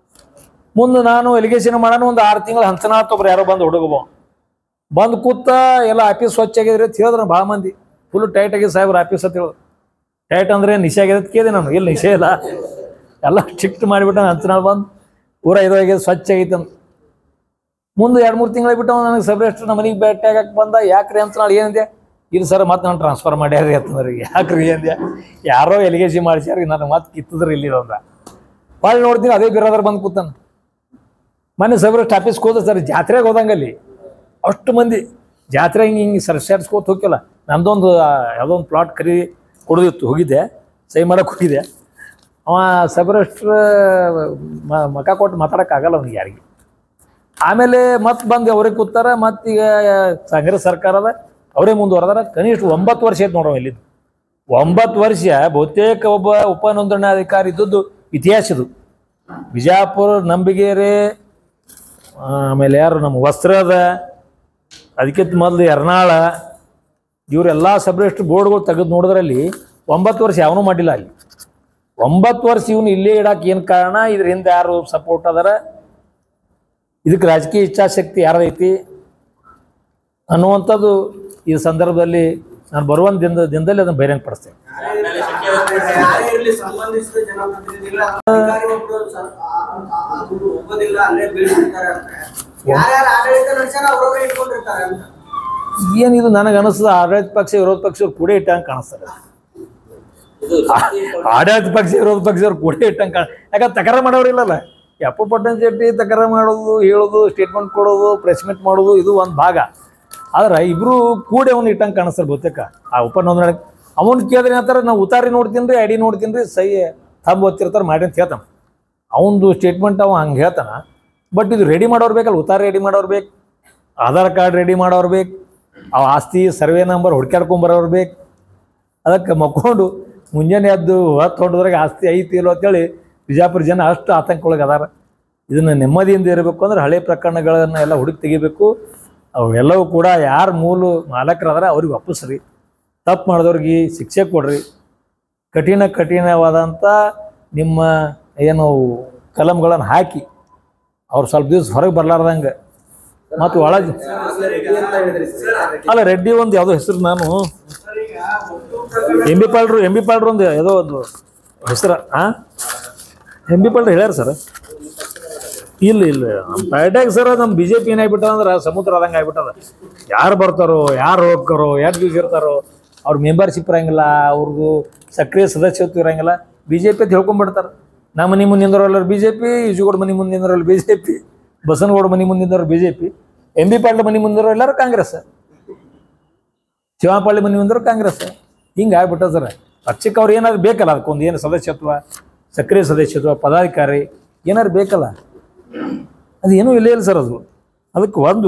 ಮುಂದೆ ನಾನು ಎಲಿಗೇಷನ್ ಮಾಡೋಣ ಒಂದು ಆರು ತಿಂಗಳು ಹಂಚನಾತ್ ಒಬ್ರು ಯಾರೋ ಬಂದು ಹುಡುಗಬ ಬಂದು ಕೂತ ಎಲ್ಲ ಆಫೀಸ್ ಸ್ವಚ್ಛ ಆಗಿದ್ರಿ ಅಂತ ಹೇಳಿದ್ರು ಭಾಳ ಮಂದಿ ಫುಲ್ ಟೈಟ್ ಆಗಿ ಸಾಹೇಬ್ರ ಆಫೀಸ್ ಅಂತ ಹೇಳಿದ್ರು ಟೈಟ್ ಅಂದ್ರೆ ನಿಶೆ ಆಗಿದೆ ಅಂತ ಕೇಳಿದೆ ನಾನು ಇಲ್ಲಿ ನಿಶೆ ಇಲ್ಲ ಎಲ್ಲ ಸ್ಟ್ರಿಕ್ಟ್ ಮಾಡಿಬಿಟ್ಟು ಹಂಚನಾಳ್ ಬಂದು ಊರ ಇದು ಆಗಿದೆ ಸ್ವಚ್ಛ ಆಗೈತೆ ಅಂತ ಮುಂದೆ ಎರಡು ಮೂರು ತಿಂಗಳು ಬಿಟ್ಟು ನನಗೆ ಸಬ್ರೆಸ್ಟ್ ನಮ್ಮ ಮನೆಗೆ ಭೇಟಿ ಆಗಕ್ಕೆ ಬಂದ ಯಾಕ್ರಿ ಅಂತ ನಾಳೆ ಏನಂದೆ ಇದು ಸರ್ ಮತ್ತೆ ನಾನು ಟ್ರಾನ್ಸ್ಫರ್ ಮಾಡ್ಯಾರಿ ಅಂತಂದ್ರೆ ಯಾಕ್ರಿ ಅಂದೆ ಯಾರೋ ಎಲಿಗೇಸಿ ಮಾಡಿಸ್ಯಾರ ನನಗೆ ಮತ್ತೆ ಕಿತ್ತದ್ರಿ ಇಲ್ಲಿ ಅಂದ ಭಾಳ ನೋಡ್ತೀನಿ ಅದೇ ಬಿರೋದ್ರ ಬಂದು ಕೂತಾನ ಮೊನ್ನೆ ಸಬ್ರೆಸ್ಟ್ ಆಫೀಸ್ಗೆ ಹೋದ ಸರ್ ಜಾತ್ರೆಗೆ ಹೋದಂಗಲ್ಲಿ ಅಷ್ಟು ಮಂದಿ ಜಾತ್ರೆ ಹಿಂಗೆ ಹಿಂಗೆ ಸರ್ಸ್ಯಾಡ್ಸ್ಕೋತ ಹೋಗಿಲ್ಲ ನಂದೊಂದು ಆ, ಯಾವುದೋ ಒಂದು ಪ್ಲಾಟ್ ಖರೀದಿ ಕೊಡೋದಿತ್ತು ಹೋಗಿದ್ದೆ ಸಹಿ ಮಾಡಕ್ಕೆ ಹೋಗಿದ್ದೆ ಅವ ಸಬ್ರೆಸ್ಟ್ರ ಮಕ ಕೊಟ್ಟು ಮಾತಾಡೋಕ್ಕಾಗಲ್ಲ ಅವ್ನಿಗೆ ಯಾರಿಗೆ ಆಮೇಲೆ ಮತ್ತೆ ಬಂದು ಅವ್ರಿಗೆ ಕೂತಾರ ಮತ್ತೀಗ ಕಾಂಗ್ರೆಸ್ ಸರ್ಕಾರದ ಅವರೇ ಮುಂದುವರೆದಾರ ಕನಿಷ್ಠ ಒಂಬತ್ತು ವರ್ಷ ಆಯ್ತು ನೋಡೋ ಇಲ್ಲಿದ್ದು ಒಂಬತ್ತು ವರ್ಷ ಬಹುತೇಕ ಒಬ್ಬ ಉಪನೋಂದಣಾಧಿಕಾರಿ ಇದ್ದದ್ದು ಇತಿಹಾಸ ಇದು ಬಿಜಾಪುರ ನಂಬಿಗೇರಿ ಆಮೇಲೆ ಯಾರು ನಮ್ಮ ವಸ್ತ್ರದ ಅದಕ್ಕಿಂತ ಮೊದಲು ಎರ್ನಾಳ ಇವರೆಲ್ಲ ಸಬ್ರೆಸ್ಟ್ ಬೋರ್ಡ್ಗಳು ತೆಗೆದು ನೋಡಿದ್ರಲ್ಲಿ ಒಂಬತ್ತು ವರ್ಷ ಯಾವನೂ ಮಾಡಿಲ್ಲ ಅಲ್ಲಿ ಒಂಬತ್ತು ವರ್ಷ ಇವನು ಇಲ್ಲೇ ಇಡಕ್ಕೆ ಏನು ಕಾರಣ ಇದ್ರ ಹಿಂದೆ ಯಾರು ಸಪೋರ್ಟ್ ಅದಾರ ಇದಕ್ಕೆ ರಾಜಕೀಯ ಇಚ್ಛಾಶಕ್ತಿ ಯಾರದೈತಿ ಅನ್ನುವಂಥದ್ದು ಈ ಸಂದರ್ಭದಲ್ಲಿ ನಾನು ಬರುವ ದಿನದ ದಿನದಲ್ಲಿ ಅದನ್ನು ಬಹಿರಂಗಪಡಿಸ್ತೇನೆ ಯಾರೇ ಇರ್ಲಿ ಸಂಬಂಧಿಸಿದ ಜನಪ್ರತಿನಿಧಿಗಳ ಅಧಿಕಾರಿ ಒಬ್ರು ಸ- ಆ- ಆ- ಅದು ಹೋಗೋದಿಲ್ಲ ಅಲ್ಲೇ ಬೀಳ್ತಿರ್ತಾರೆ ಅಂತ ಯಾರ್ಯಾರು ಆಡಳಿತ ನಡೆಸ್ಯಾರ ಅವ್ರವ್ರೇ ಇಟ್ಕೊಂಡಿರ್ತಾರೆ ಅಂತ ಏನಿದು ನನಗೆ ಅನಿಸ್ತದ ಆಡಳಿತ ಪಕ್ಷ ವಿರೋಧ ಪಕ್ಷ ಕೂಡ ಇಟ್ಟಂಗೆ ಕಾಣಿಸ್ತಾರೆ ಆಡಳಿತ ಪಕ್ಷ ವಿರೋಧ ಪಕ್ಷದವ್ರು ಕೂಡ ಇಟ್ಟಂಗೆ ಕಾಣ ಯಾಕಂದ್ರೆ ತಕರಾರು ಮಾಡೋರಿಲ್ಲಲ್ಲ ಯಪ್ಪ ಪಟ್ಟಣ ಶೆಟ್ಟಿ ತಕರಾರು ಮಾಡೋದು ಹೇಳೋದು ಸ್ಟೇಟ್ಮೆಂಟ್ ಕೊಡೋದು ಪ್ರೆಸ್ ಮೀಟ್ ಮಾಡೋದು ಇದು ಒಂದು ಭಾಗ ಆದ್ರೆ ಇಬ್ರು ಕೂಡಿ ಅವ್ನು ಇಟ್ಟಂಗೆ ಕಾಣಿಸ್ತಾರೆ ಬಹುತೇಕ ಆ ಉಪನೋಂದಣಿ ಅವನು ಕೇಳಿದ್ರೆ ಏನಂತಾರೆ ನಾವು ಉತಾರಿ ನೋಡ್ತೀನಿ ರೀ ಐಡಿ ನೋಡ್ತೀನಿ ರೀ ಸೈ ಥಂಬ್ ಓದ್ತಿರ್ತಾರೆ ಮಾಡಿ ಅಂತ ಹೇಳ್ತಾನೆ ಅವನದು ಸ್ಟೇಟ್ಮೆಂಟ್ ಅವ ಹಂಗೆ ಹೇಳ್ತಾನ ಬಟ್ ಇದು ರೆಡಿ ಮಾಡೋರು ಬೇಕಲ್ಲ ಉತ್ತಾರ ರೆಡಿ ಮಾಡೋರು ಬೇಕು ಆಧಾರ್ ಕಾರ್ಡ್ ರೆಡಿ ಮಾಡೋರು ಬೇಕು ಅವ ಆಸ್ತಿ ಸರ್ವೆ ನಂಬರ್ ಹುಡ್ಕ್ಯಾಡ್ಕೊಂಬರೋರು ಬೇಕು ಅದಕ್ಕೆ ಮಕ್ಕೊಂಡು ಮುಂಜಾನೆ ಎದ್ದು ಹೊತ್ತು ಹೊಡೆದ್ರಾಗ ಆಸ್ತಿ ಐತಿ ಇಲ್ಲೋ ಅಂತೇಳಿ ಬಿಜಾಪುರ ಜನ ಅಷ್ಟು ಆತಂಕ ಒಳಗೆ ಅದಾರ ಇದನ್ನು ನೆಮ್ಮದಿಯಿಂದ ಇರಬೇಕು ಅಂದ್ರೆ ಹಳೆ ಪ್ರಕರಣಗಳನ್ನು ಎಲ್ಲ ಹುಡುಕಿ ತೆಗಿಬೇಕು ಅವೆಲ್ಲವೂ ಕೂಡ ಯಾರು ಮೂಲ ಮಾಲಕರದಾರ ಅವ್ರಿಗೆ ಒಪ್ಪಿಸ್ರಿ ತಪ್ಪು ಮಾಡಿದವ್ರಿಗೆ ಶಿಕ್ಷೆ ಕೊಡ್ರಿ ಕಠಿಣ ಕಠಿಣವಾದಂಥ ನಿಮ್ಮ ಏನು ಕಲಂಗಳನ್ನು ಹಾಕಿ ಅವ್ರು ಸ್ವಲ್ಪ ದಿವಸ ಹೊರಗೆ ಬರ್ಲಾರ್ದಂಗೆ ಮತ್ತು ಒಳಗೆ ರೆಡ್ಡಿ ಅಂತ ಹೇಳಿದ್ರಿ ಸರ್ ಅಲ್ಲ ರೆಡ್ಡಿ ಒಂದು ಯಾವುದೋ ಹೆಸರು ನಾನು ಎಂ ಬಿ ಪಾಲ್ರು ಎಂ ಬಿ ಪಾಲ್ರು ಒಂದು ಯಾವುದೋ ಒಂದು ಹೆಸರು ಹಾಂ ಎಂ ಬಿ ಪಾಲ್ರು ಹೇಳ್ಯಾರ ಸರ್ ಇಲ್ಲ ಇಲ್ಲ ನಮ್ಮ ಪ್ಯಾಟ್ಯಾಗ ಸರ್ ನಮ್ಮ ಬಿ ಜೆ ಪಿ ಏನಾಗ್ಬಿಟ್ಟದ ಅಂದ್ರೆ ಸಮುದ್ರ ಆದಂಗೆ ಆಗ್ಬಿಟ್ಟದ ಯಾರು ಬರ್ತಾರೋ ಯಾರು ಹೋಗ್ತಾರೋ ಯಾರು ದಿವ್ಸ ಇರ್ತಾರೋ ಅವ್ರ ಮೆಂಬರ್ಶಿಪ್ ಇರಂಗಿಲ್ಲ ಅವ್ರದ್ದು ಸಕ್ರಿಯ ಸದಸ್ಯತ್ವ ಇರಂಗಿಲ್ಲ ಬಿ ಜೆ ಪಿ ಅಂತ ಹೇಳ್ಕೊಂಡ್ಬಿಡ್ತಾರೆ ನಮ್ಮ ಮನೆ ಮುಂದೆ ನಿಂದರೋಲ್ಲ ಬಿ ಜೆ ಪಿ ಈಜುಗೋಡ್ ಮನೆ ಮುಂದೆ ನಿಂದರೋಲ್ಲ ಬಿ ಜೆ ಪಿ ಬಸನಗೌಡ ಮನೆ ಮುಂದೆ ನಿಂದರೋರು B J P M B Patil ಮನೆ ಮುಂದಿರೋ ಎಲ್ಲರೂ ಕಾಂಗ್ರೆಸ್ ಶಿವಪಳ್ಳಿ ಮನೆ ಮುಂದಿರೋ ಕಾಂಗ್ರೆಸ್ ಹಿಂಗೆ ಆಗ್ಬಿಟ್ಟ ಸರ್ ಪಕ್ಷಕ್ಕೆ ಅವ್ರು ಏನಾದ್ರು ಬೇಕಲ್ಲ ಅದಕ್ಕೊಂದು ಏನು ಸದಸ್ಯತ್ವ ಸಕ್ರಿಯ ಸದಸ್ಯತ್ವ ಪದಾಧಿಕಾರಿ ಏನಾದ್ರು ಬೇಕಲ್ಲ ಅದು ಏನೂ ಇಲ್ಲ ಇಲ್ಲ ಸರ್ ಅದು ಅದಕ್ಕೆ ಒಂದು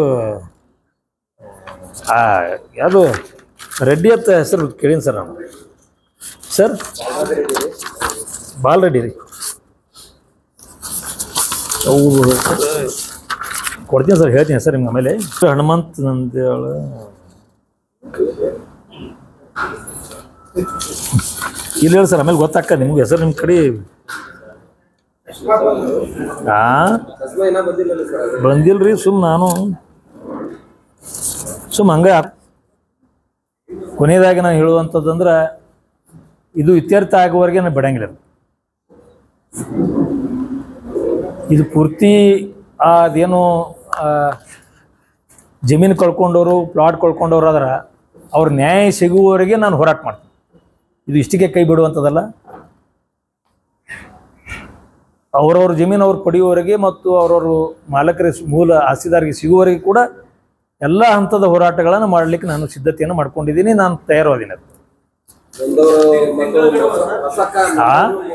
ಆ, ಯಾವುದು ರೆಡ್ಡಿ ಅಂತ ಹೆಸರು ಕೇಳೀನಿ ಸರ್ ನಾನು ಸರ್ ಬಾಲ್ ರೆಡ್ಡಿ ರೀ ಅವು ಕೊಡ್ತೀನಿ ಸರ್ ಹೇಳ್ತೀನಿ ಸರ್ ನಿಮ್ಗೆ ಆಮೇಲೆ ಹನುಮಂತ್ ನಂದೇಳು ಇಲ್ಲ ಹೇಳಿ ಸರ್ ಆಮೇಲೆ ಗೊತ್ತಾಕ ನಿಮ್ಗೆ ಹೆಸರು ನಿಮ್ಮ ಕಡೆ ಆ ಕಸ್ಬಾ ಏನೋ ಬಂದಿಲ್ಲ ಸರ್ ಬಂದಿಲ್ರಿ ಸುಮ್ ನಾನು ಸುಮ್ ಹಂಗ ಕೊನೆಯದಾಗಿ ನಾನು ಹೇಳುವಂಥದ್ದಂದ್ರೆ ಇದು ಇತ್ಯರ್ಥ ಆಗುವವರೆಗೆ ನಾನು ಬಿಡಂಗಿಲ್ಲ ಇದು. ಇದು ಪೂರ್ತಿ ಆ ಅದೇನು ಆ, ಜಮೀನು ಕಳ್ಕೊಂಡವರು ಪ್ಲಾಟ್ ಕಳ್ಕೊಂಡವ್ರು ಅದರ ಅವ್ರ ನ್ಯಾಯ ಸಿಗುವವರೆಗೆ ನಾನು ಹೋರಾಟ ಮಾಡ್ತೀನಿ ಇದು ಇಷ್ಟಕ್ಕೆ ಕೈ ಬಿಡುವಂಥದ್ದಲ್ಲ ಅವರವ್ರ ಜಮೀನು ಅವ್ರು ಪಡೆಯುವವರೆಗೆ ಮತ್ತು ಅವರವರು ಮಾಲಕರ ಮೂಲ ಆಸ್ತಿದಾರಿಗೆ ಸಿಗುವವರೆಗೆ ಕೂಡ ಎಲ್ಲ ಹಂತದ ಹೋರಾಟಗಳನ್ನು ಮಾಡಲಿಕ್ಕೆ ನಾನು ಸಿದ್ಧತೆಯನ್ನು ಮಾಡ್ಕೊಂಡಿದ್ದೀನಿ ನಾನು ತಯಾರಾದೀನಿ ಅದು ಬಂದವರು ಮತ್ತು ಹೊಸಕ್ಕ ಆ?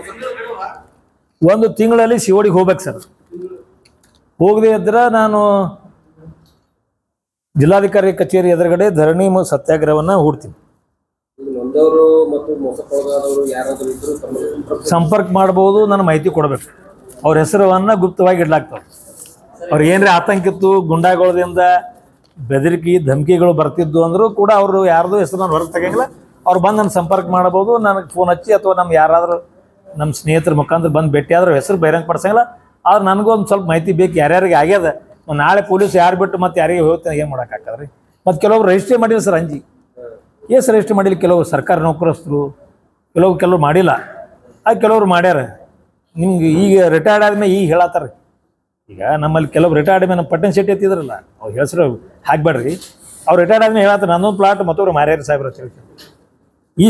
ಒಂದು ತಿಂಗಳಲ್ಲಿ ಶಿವಡಿಗೆ ಹೋಗ್ಬೇಕು ಸರ್ ಹೋಗದೆ ಇದ್ರೆ ನಾನು ಜಿಲ್ಲಾಧಿಕಾರಿ ಕಚೇರಿ ಎದುರುಗಡೆ ಧರಣಿ ಮತ್ತು ಸತ್ಯಾಗ್ರಹವನ್ನು ಹೂಡ್ತೀನಿ ನೊಂದವರು ಮತ್ತು ಮೋಸಕ್ಕೊಳಗಾದವರು ಯಾರಾದರೂ ಇದ್ರು ತಮ್ಮ ಸಂಪರ್ಕ ಸಂಪರ್ಕ ಮಾಡ್ಬೋದು ನನ್ನ ಮಾಹಿತಿ ಕೊಡಬೇಕು ಅವ್ರ ಹೆಸರನ್ನು ಗುಪ್ತವಾಗಿ ಇಡ್ಲಾಗ್ತವೆ ಅವ್ರಿಗೆ ಏನ್ರಿ ಆತಂಕ ಇತ್ತು ಗುಂಡಾಗೋಳದಿಂದ ಬೆದರಿಕೆ ಧಮಕಿಗಳು ಬರ್ತಿದ್ದು ಅಂದರೂ ಕೂಡ ಅವರು ಯಾರ್ದು ಹೆಸರು ನಾನು ಹೊರಗೆ ತೆಗಿಯಂಗಿಲ್ಲ ಅವ್ರು ಬಂದು ನನ್ನ ಸಂಪರ್ಕ ಮಾಡ್ಬೋದು ನನಗೆ ಫೋನ್ ಹಚ್ಚಿ ಅಥವಾ ನಮ್ಮ ಯಾರಾದರೂ ನಮ್ಮ ಸ್ನೇಹಿತರ ಮುಖಾಂತರ ಬಂದು ಭೇಟಿ ಆದ್ರೆ ಹೆಸರು ಬಹಿರಂಗ ಪಡಿಸಂಗಿಲ್ಲ ಆದ್ರೆ ನನಗೂ ಒಂದು ಸ್ವಲ್ಪ ಮಾಹಿತಿ ಬೇಕು ಯಾರ್ಯಾರಿಗೆ ಆಗ್ಯದ ಒಂದ್ ನಾಳೆ ಪೊಲೀಸ್ ಯಾರು ಬಿಟ್ಟು ಮತ್ತೆ ಯಾರಿಗೆ ಹೋಗ್ತಾನೆ ಏನು ಮಾಡೋಕ್ಕಾಗಲ್ಲ ರೀ ಮತ್ತು ಕೆಲವೊಬ್ರು ರಿಜಿಸ್ಟ್ರೇ ಮಾಡಿಲ್ಲ ಸರ್ ಅಂಜಿ ಎಸ್ ರಿಜಿಸ್ಟ್ರ್ ಮಾಡಿಲ್ಲ ಕೆಲವರು ಸರ್ಕಾರ ನೌಕರಸ್ಥರು ಕೆಲವು ಕೆಲವ್ರು ಮಾಡಿಲ್ಲ ಆ ಕೆಲವ್ರು ಮಾಡ್ಯಾರ ನಿಮ್ಗೆ ಈಗ ರಿಟೈರ್ಡ್ ಆದ್ಮೇಲೆ ಈಗ ಹೇಳತ್ತಾರ ಈಗ ನಮ್ಮಲ್ಲಿ ಕೆಲವು ರಿಟೈರ್ಡ್ ಆದ್ಮೇಲೆ ನಮ್ಮ ಪಟ್ಟಣ ಶೆಟ್ಟಿ ಎತ್ತಿದ್ರಲ್ಲ ಅವ್ರ ಹೆಸರು ಹಾಕ್ಬೇಡ್ರಿ ಅವ್ರು ರಿಟೈರ್ಡ್ ಆದ್ಮೇಲೆ ಹೇಳತ್ತಾರ ನನ್ನೊಂದು ಪ್ಲಾಟ್ ಮತ್ತೊಬ್ರು ಮಾರ್ಯಾರ ಸಾಹೇಬ್ರ ಅಂತ ಹೇಳ್ತಾರೆ ಈ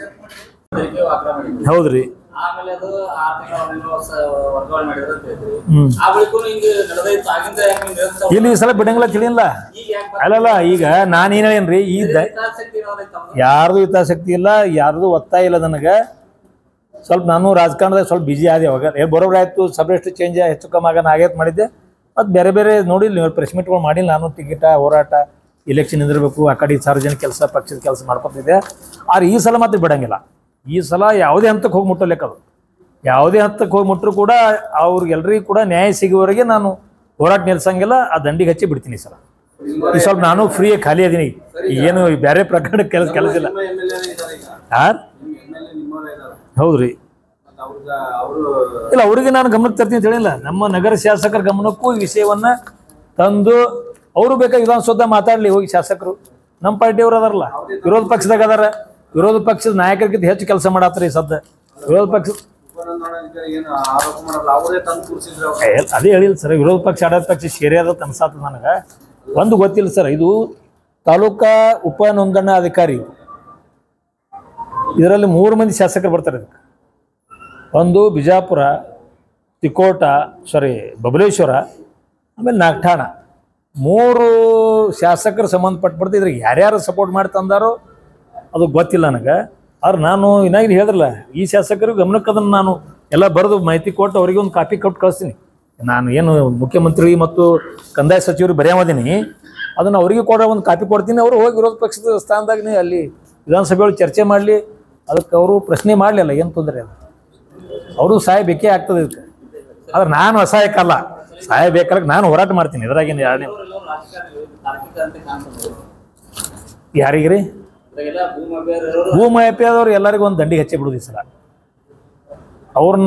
ಹೌದ್ರಿ ಆಮೇಲೆ ಅದು ಆರು ತಿಂಗಳ ವರ್ಗಾವಣೆ ಮಾಡಿದ್ರು ಅಂತ ಹೇಳಿದ್ರಿ ಹ್ಮ್ ಆ ಬಳಿಕ ಹಿಂಗ ನಡೆದೈತು ಆಗಿಂದ ಯಾಕೆ ಹಿಂಗ್ ನಿರಂತರ ಇಲ್ಲಿ ಈ ಸಲ ಬಿಡಂಗಿಲ್ಲ ತಿಳಿಯಲ್ಲ ಈಗ ಯಾಕೆ ಅಲ್ಲಲ್ಲ ಈಗ ನಾನೇನು ಹೇಳೇನ್ರಿ ಈ ದ ಹಿತಾಸಕ್ತಿ ಇರೋದೈತೆ ತಮ್ದು. ಯಾರ್ದು ಹಿತಾಸಕ್ತಿ ಇಲ್ಲ ಯಾರ್ದು ಒತ್ತಾಯ ಇಲ್ಲ ನನಗೆ ಸ್ವಲ್ಪ ನಾನು ರಾಜಕಾರಣದಾಗ ಸ್ವಲ್ಪ ಬಿಜಿ ಆದೆ ಅವಾಗ ಏ ಬರೋಬ್ರು ಆಯ್ತು ಸಬ್ರೆಸ್ಟ್ ಚೇಂಜ್ ಹೆಚ್ಚು ಕಮ್ಮಿ ಆಗೋಣ ಆಗೈತೆ ಮಾಡಿದ್ದೆ ಮತ್ತು ಬೇರೆ ಬೇರೆ ನೋಡಿಲ್ಲ ನೀವು ಪ್ರೆಸ್ ಮೀಟ್ಗಳು ಮಾಡಿಲ್ಲ ನಾನು ಟಿಕೆಟ ಹೋರಾಟ ಇಲೆಕ್ಷನ್ ನಿಂದಿರಬೇಕು ಆ ಕಡೆ ಸಾರ್ವಜನಿಕ ಕೆಲಸ ಪಕ್ಷದ ಕೆಲಸ ಮಾಡ್ಕೊತಿದ್ದೆ ಆದ್ರೆ ಈ ಸಲ ಮಾತ್ರ ಬಿಡಂಗಿಲ್ಲ ಈ ಸಲ ಯಾವುದೇ ಹಂತಕ್ಕೆ ಹೋಗಿ ಮುಟ್ಟಲೇಕ ಅದು ಯಾವುದೇ ಹಂತಕ್ಕೆ ಹೋಗಿ ಮುಟ್ಟರು ಕೂಡ ಅವ್ರಿಗೆಲ್ರಿಗೂ ಕೂಡ ನ್ಯಾಯ ಸಿಗುವವರೆಗೆ ನಾನು ಹೋರಾಟ ನಿಲ್ಸಂಗಿಲ್ಲ ಆ ದಂಡಿಗೆ ಹಚ್ಚಿ ಬಿಡ್ತೀನಿ ಈ ಸಲ ಈ ಸ್ವಲ್ಪ ನಾನು ಫ್ರೀ ಖಾಲಿ ಅದೀನಿ ಏನು ಬೇರೆ ಪ್ರಕರಣ ಕೆಲಸ ಕೆಲಸ ಇಲ್ಲ ನಿಮ್ಮ ಎಮ್ ಎಲ್ ಎ ಇದ್ದಾರೆ ಈಗ ಯಾರು ನಿಮ್ಮ ಎಮ್ ಎಲ್ ಎ ನಿಮ್ಮವರೇ ಇದ್ದಾರೆ ಹೌದ್ರಿ ಮತ್ತು ಅವ್ರದ ಅವರು ಇಲ್ಲ ಅವರಿಗೆ ನಾನು ಗಮನಕ್ಕೆ ತರ್ತೀನಿ ಅಂತ ಹೇಳಿಲ್ಲ ನಮ್ಮ ನಗರ ಶಾಸಕರ ಗಮನಕ್ಕೂ ಈ ವಿಷಯವನ್ನ ತಂದು ಅವರು ಬೇಕಾಗಿ ವಿಧಾನಸೌಧ ಮಾತಾಡ್ಲಿ ಹೋಗಿ ಶಾಸಕರು ನಮ್ಮ ಪಾರ್ಟಿಯವರು ಅದಾರಲ್ಲ ವಿರೋಧ ಪಕ್ಷದಾಗ ಅದಾರ ವಿರೋಧ ಪಕ್ಷದ ನಾಯಕರಿಗಿಂತ ಹೆಚ್ಚು ಕೆಲಸ ಮಾಡತ್ರಿ ಸದ್ದ ವಿರೋಧ ಪಕ್ಷ ಉಪನಂದನಾಧಿಕಾರಿ ಏನು ಆರೋಪ ಮಾಡಲ್ಲ ಅವರೇ ತಂದು ಕೂರಿಸಿದ್ರು ಏ, ಅದೇ ಹೇಳಿಲ್ಲ ಸರ್ ವಿರೋಧ ಪಕ್ಷ ಆಡಳಿತ ಪಕ್ಷ ಸೇರಿ ಅದ ಅನ್ಸಾತದ ನನಗೆ ಒಂದು ಗೊತ್ತಿಲ್ಲ ಸರ್ ಇದು ತಾಲೂಕಾ ಉಪ ನೋಂದಣಾಧಿಕಾರಿ ಇದರಲ್ಲಿ ಮೂರು ಮಂದಿ ಶಾಸಕರು ಬರ್ತಾರೆ ಇದಕ್ಕೆ ಒಂದು ಬಿಜಾಪುರ ತಿಕೋಟ ಸಾರಿ ಬಬಲೇಶ್ವರ ಆಮೇಲೆ ನಾಗಠಾಣ ಮೂರು ಶಾಸಕರು ಸಂಬಂಧಪಟ್ಬಿಡ್ತು ಇದ್ರಿಗೆ ಯಾರ್ಯಾರು ಸಪೋರ್ಟ್ ಮಾಡಿ ತಂದಾರೋ ಅದು ಗೊತ್ತಿಲ್ಲ ನನಗೆ ಆದ್ರೆ ನಾನು ಇನ್ನಾಗಿ ಹೇಳಿದ್ರಲ್ಲ ಈ ಶಾಸಕರು ಗಮನಕ್ಕೆ ಅದನ್ನು ನಾನು ಎಲ್ಲ ಬರೆದು ಮಾಹಿತಿ ಕೊಟ್ಟು ಅವರಿಗೆ ಒಂದು ಕಾಪಿ ಕೊಟ್ಟು ಕಳಿಸ್ತೀನಿ ನಾನು ಏನು ಮುಖ್ಯಮಂತ್ರಿ ಮತ್ತು ಕಂದಾಯ ಸಚಿವರು ಬರೆಯೋದೀನಿ ಅದನ್ನು ಅವರಿಗೆ ಕೊಡೋ ಒಂದು ಕಾಪಿ ಕೊಡ್ತೀನಿ ಅವರು ಹೋಗಿ ವಿರೋಧ ಪಕ್ಷದ ಸ್ಥಾನದಾಗ ಅಲ್ಲಿ ವಿಧಾನಸಭೆ ಒಳಗೆ ಚರ್ಚೆ ಮಾಡಲಿ ಅದಕ್ಕೆ ಅವರು ಪ್ರಶ್ನೆ ಮಾಡಲಿಲ್ಲ ಏನು ತೊಂದರೆ ಅದು ಅವರು ಸಹಾಯ ಬೇಕೇ ಆಗ್ತದೆ ಇದಕ್ಕೆ ಆದ್ರೆ ನಾನು ಅಸಹಾಯಕ್ಕಲ್ಲ ಸಹಾಯ ಬೇಕಾದ್ರೆ ನಾನು ಹೋರಾಟ ಮಾಡ್ತೀನಿ ಇದ್ರಾಗೇನು ಎರಡನೇ ತಾರ್ಕಿಕ ಅಂತ ಕಾಣ್ತದೆ ಯಾರಿಗ್ರಿ ಇದ್ರಾಗೆಲ್ಲ ಭೂಮಿ ಅಭ್ಯರ್ಥಿಯವರು ಭೂಮಿ ಆದವ್ರು ಎಲ್ಲರಿಗೂ ಒಂದು ದಂಡಿಗೆ ಹಚ್ಚಿ ಬಿಡುದು ಈ ಸಲ ಅವ್ರನ್ನ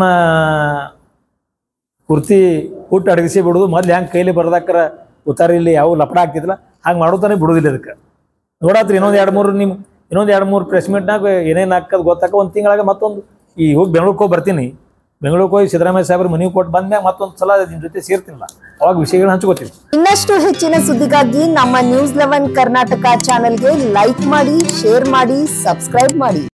ಕುರ್ತಿ ಹುಟ್ಟು ಅಡಗಿಸಿ ಬಿಡುದು ಮೊದ್ಲು ಹೆಂಗೆ ಕೈಲಿ ಬರ್ದಾಕರ ಉತ್ತಾರಿಲ್ಲಿ ಯಾವ ಲಪಡ ಆಗ್ತಿದ್ದಿಲ್ಲ ಹಂಗೆ ಮಾಡೋತಾನೆ ಬಿಡುದಿಲ್ಲ ಇದಕ್ಕೆ ನೋಡಾತ್ರಿ ಇನ್ನೊಂದು ಎರಡು ಮೂರು ನಿಮ್ಮ ಇನ್ನೊಂದು ಎರಡು ಮೂರು ಪ್ರೆಸ್ ಮೀಟ್ನಾಗ ಏನೇನು ಹಾಕೋದು ಗೊತ್ತಾಕ ಒಂದು ತಿಂಗಳಾಗ ಮತ್ತೊಂದು ಈ ಹೋಗಿ ಬೆಂಗ್ಳೂರಿಗೆ ಹೋಗಿ ಬರ್ತೀನಿ ಬೆಂಗಳೂರಿಗೆ ಹೋಗಿ ಸಿದ್ದರಾಮಯ್ಯ ಸಾಹೇಬ್ರ ಮನೆಗೆ ಕೊಟ್ಟು ಬಂದ್ಮ್ಯಾಗ ಮತ್ತೊಂದು ಸಲ ನಿಮ್ಮ ಜೊತೆ ಸೇರ್ತೀನಿಲ್ಲ ಅವಾಗ ವಿಷಯಗಳನ್ನ ಹಂಚ್ಕೋತೀನಿ ಇನ್ನಷ್ಟು ಹೆಚ್ಚಿನ ಸುದ್ದಿಗಾಗಿ ನಮ್ಮ ನ್ಯೂಸ್ ಲೆವೆನ್ ಕರ್ನಾಟಕ ಚಾನೆಲ್ಗೆ ಲೈಕ್ ಮಾಡಿ ಶೇರ್ ಮಾಡಿ ಸಬ್ಸ್ಕ್ರೈಬ್ ಮಾಡಿ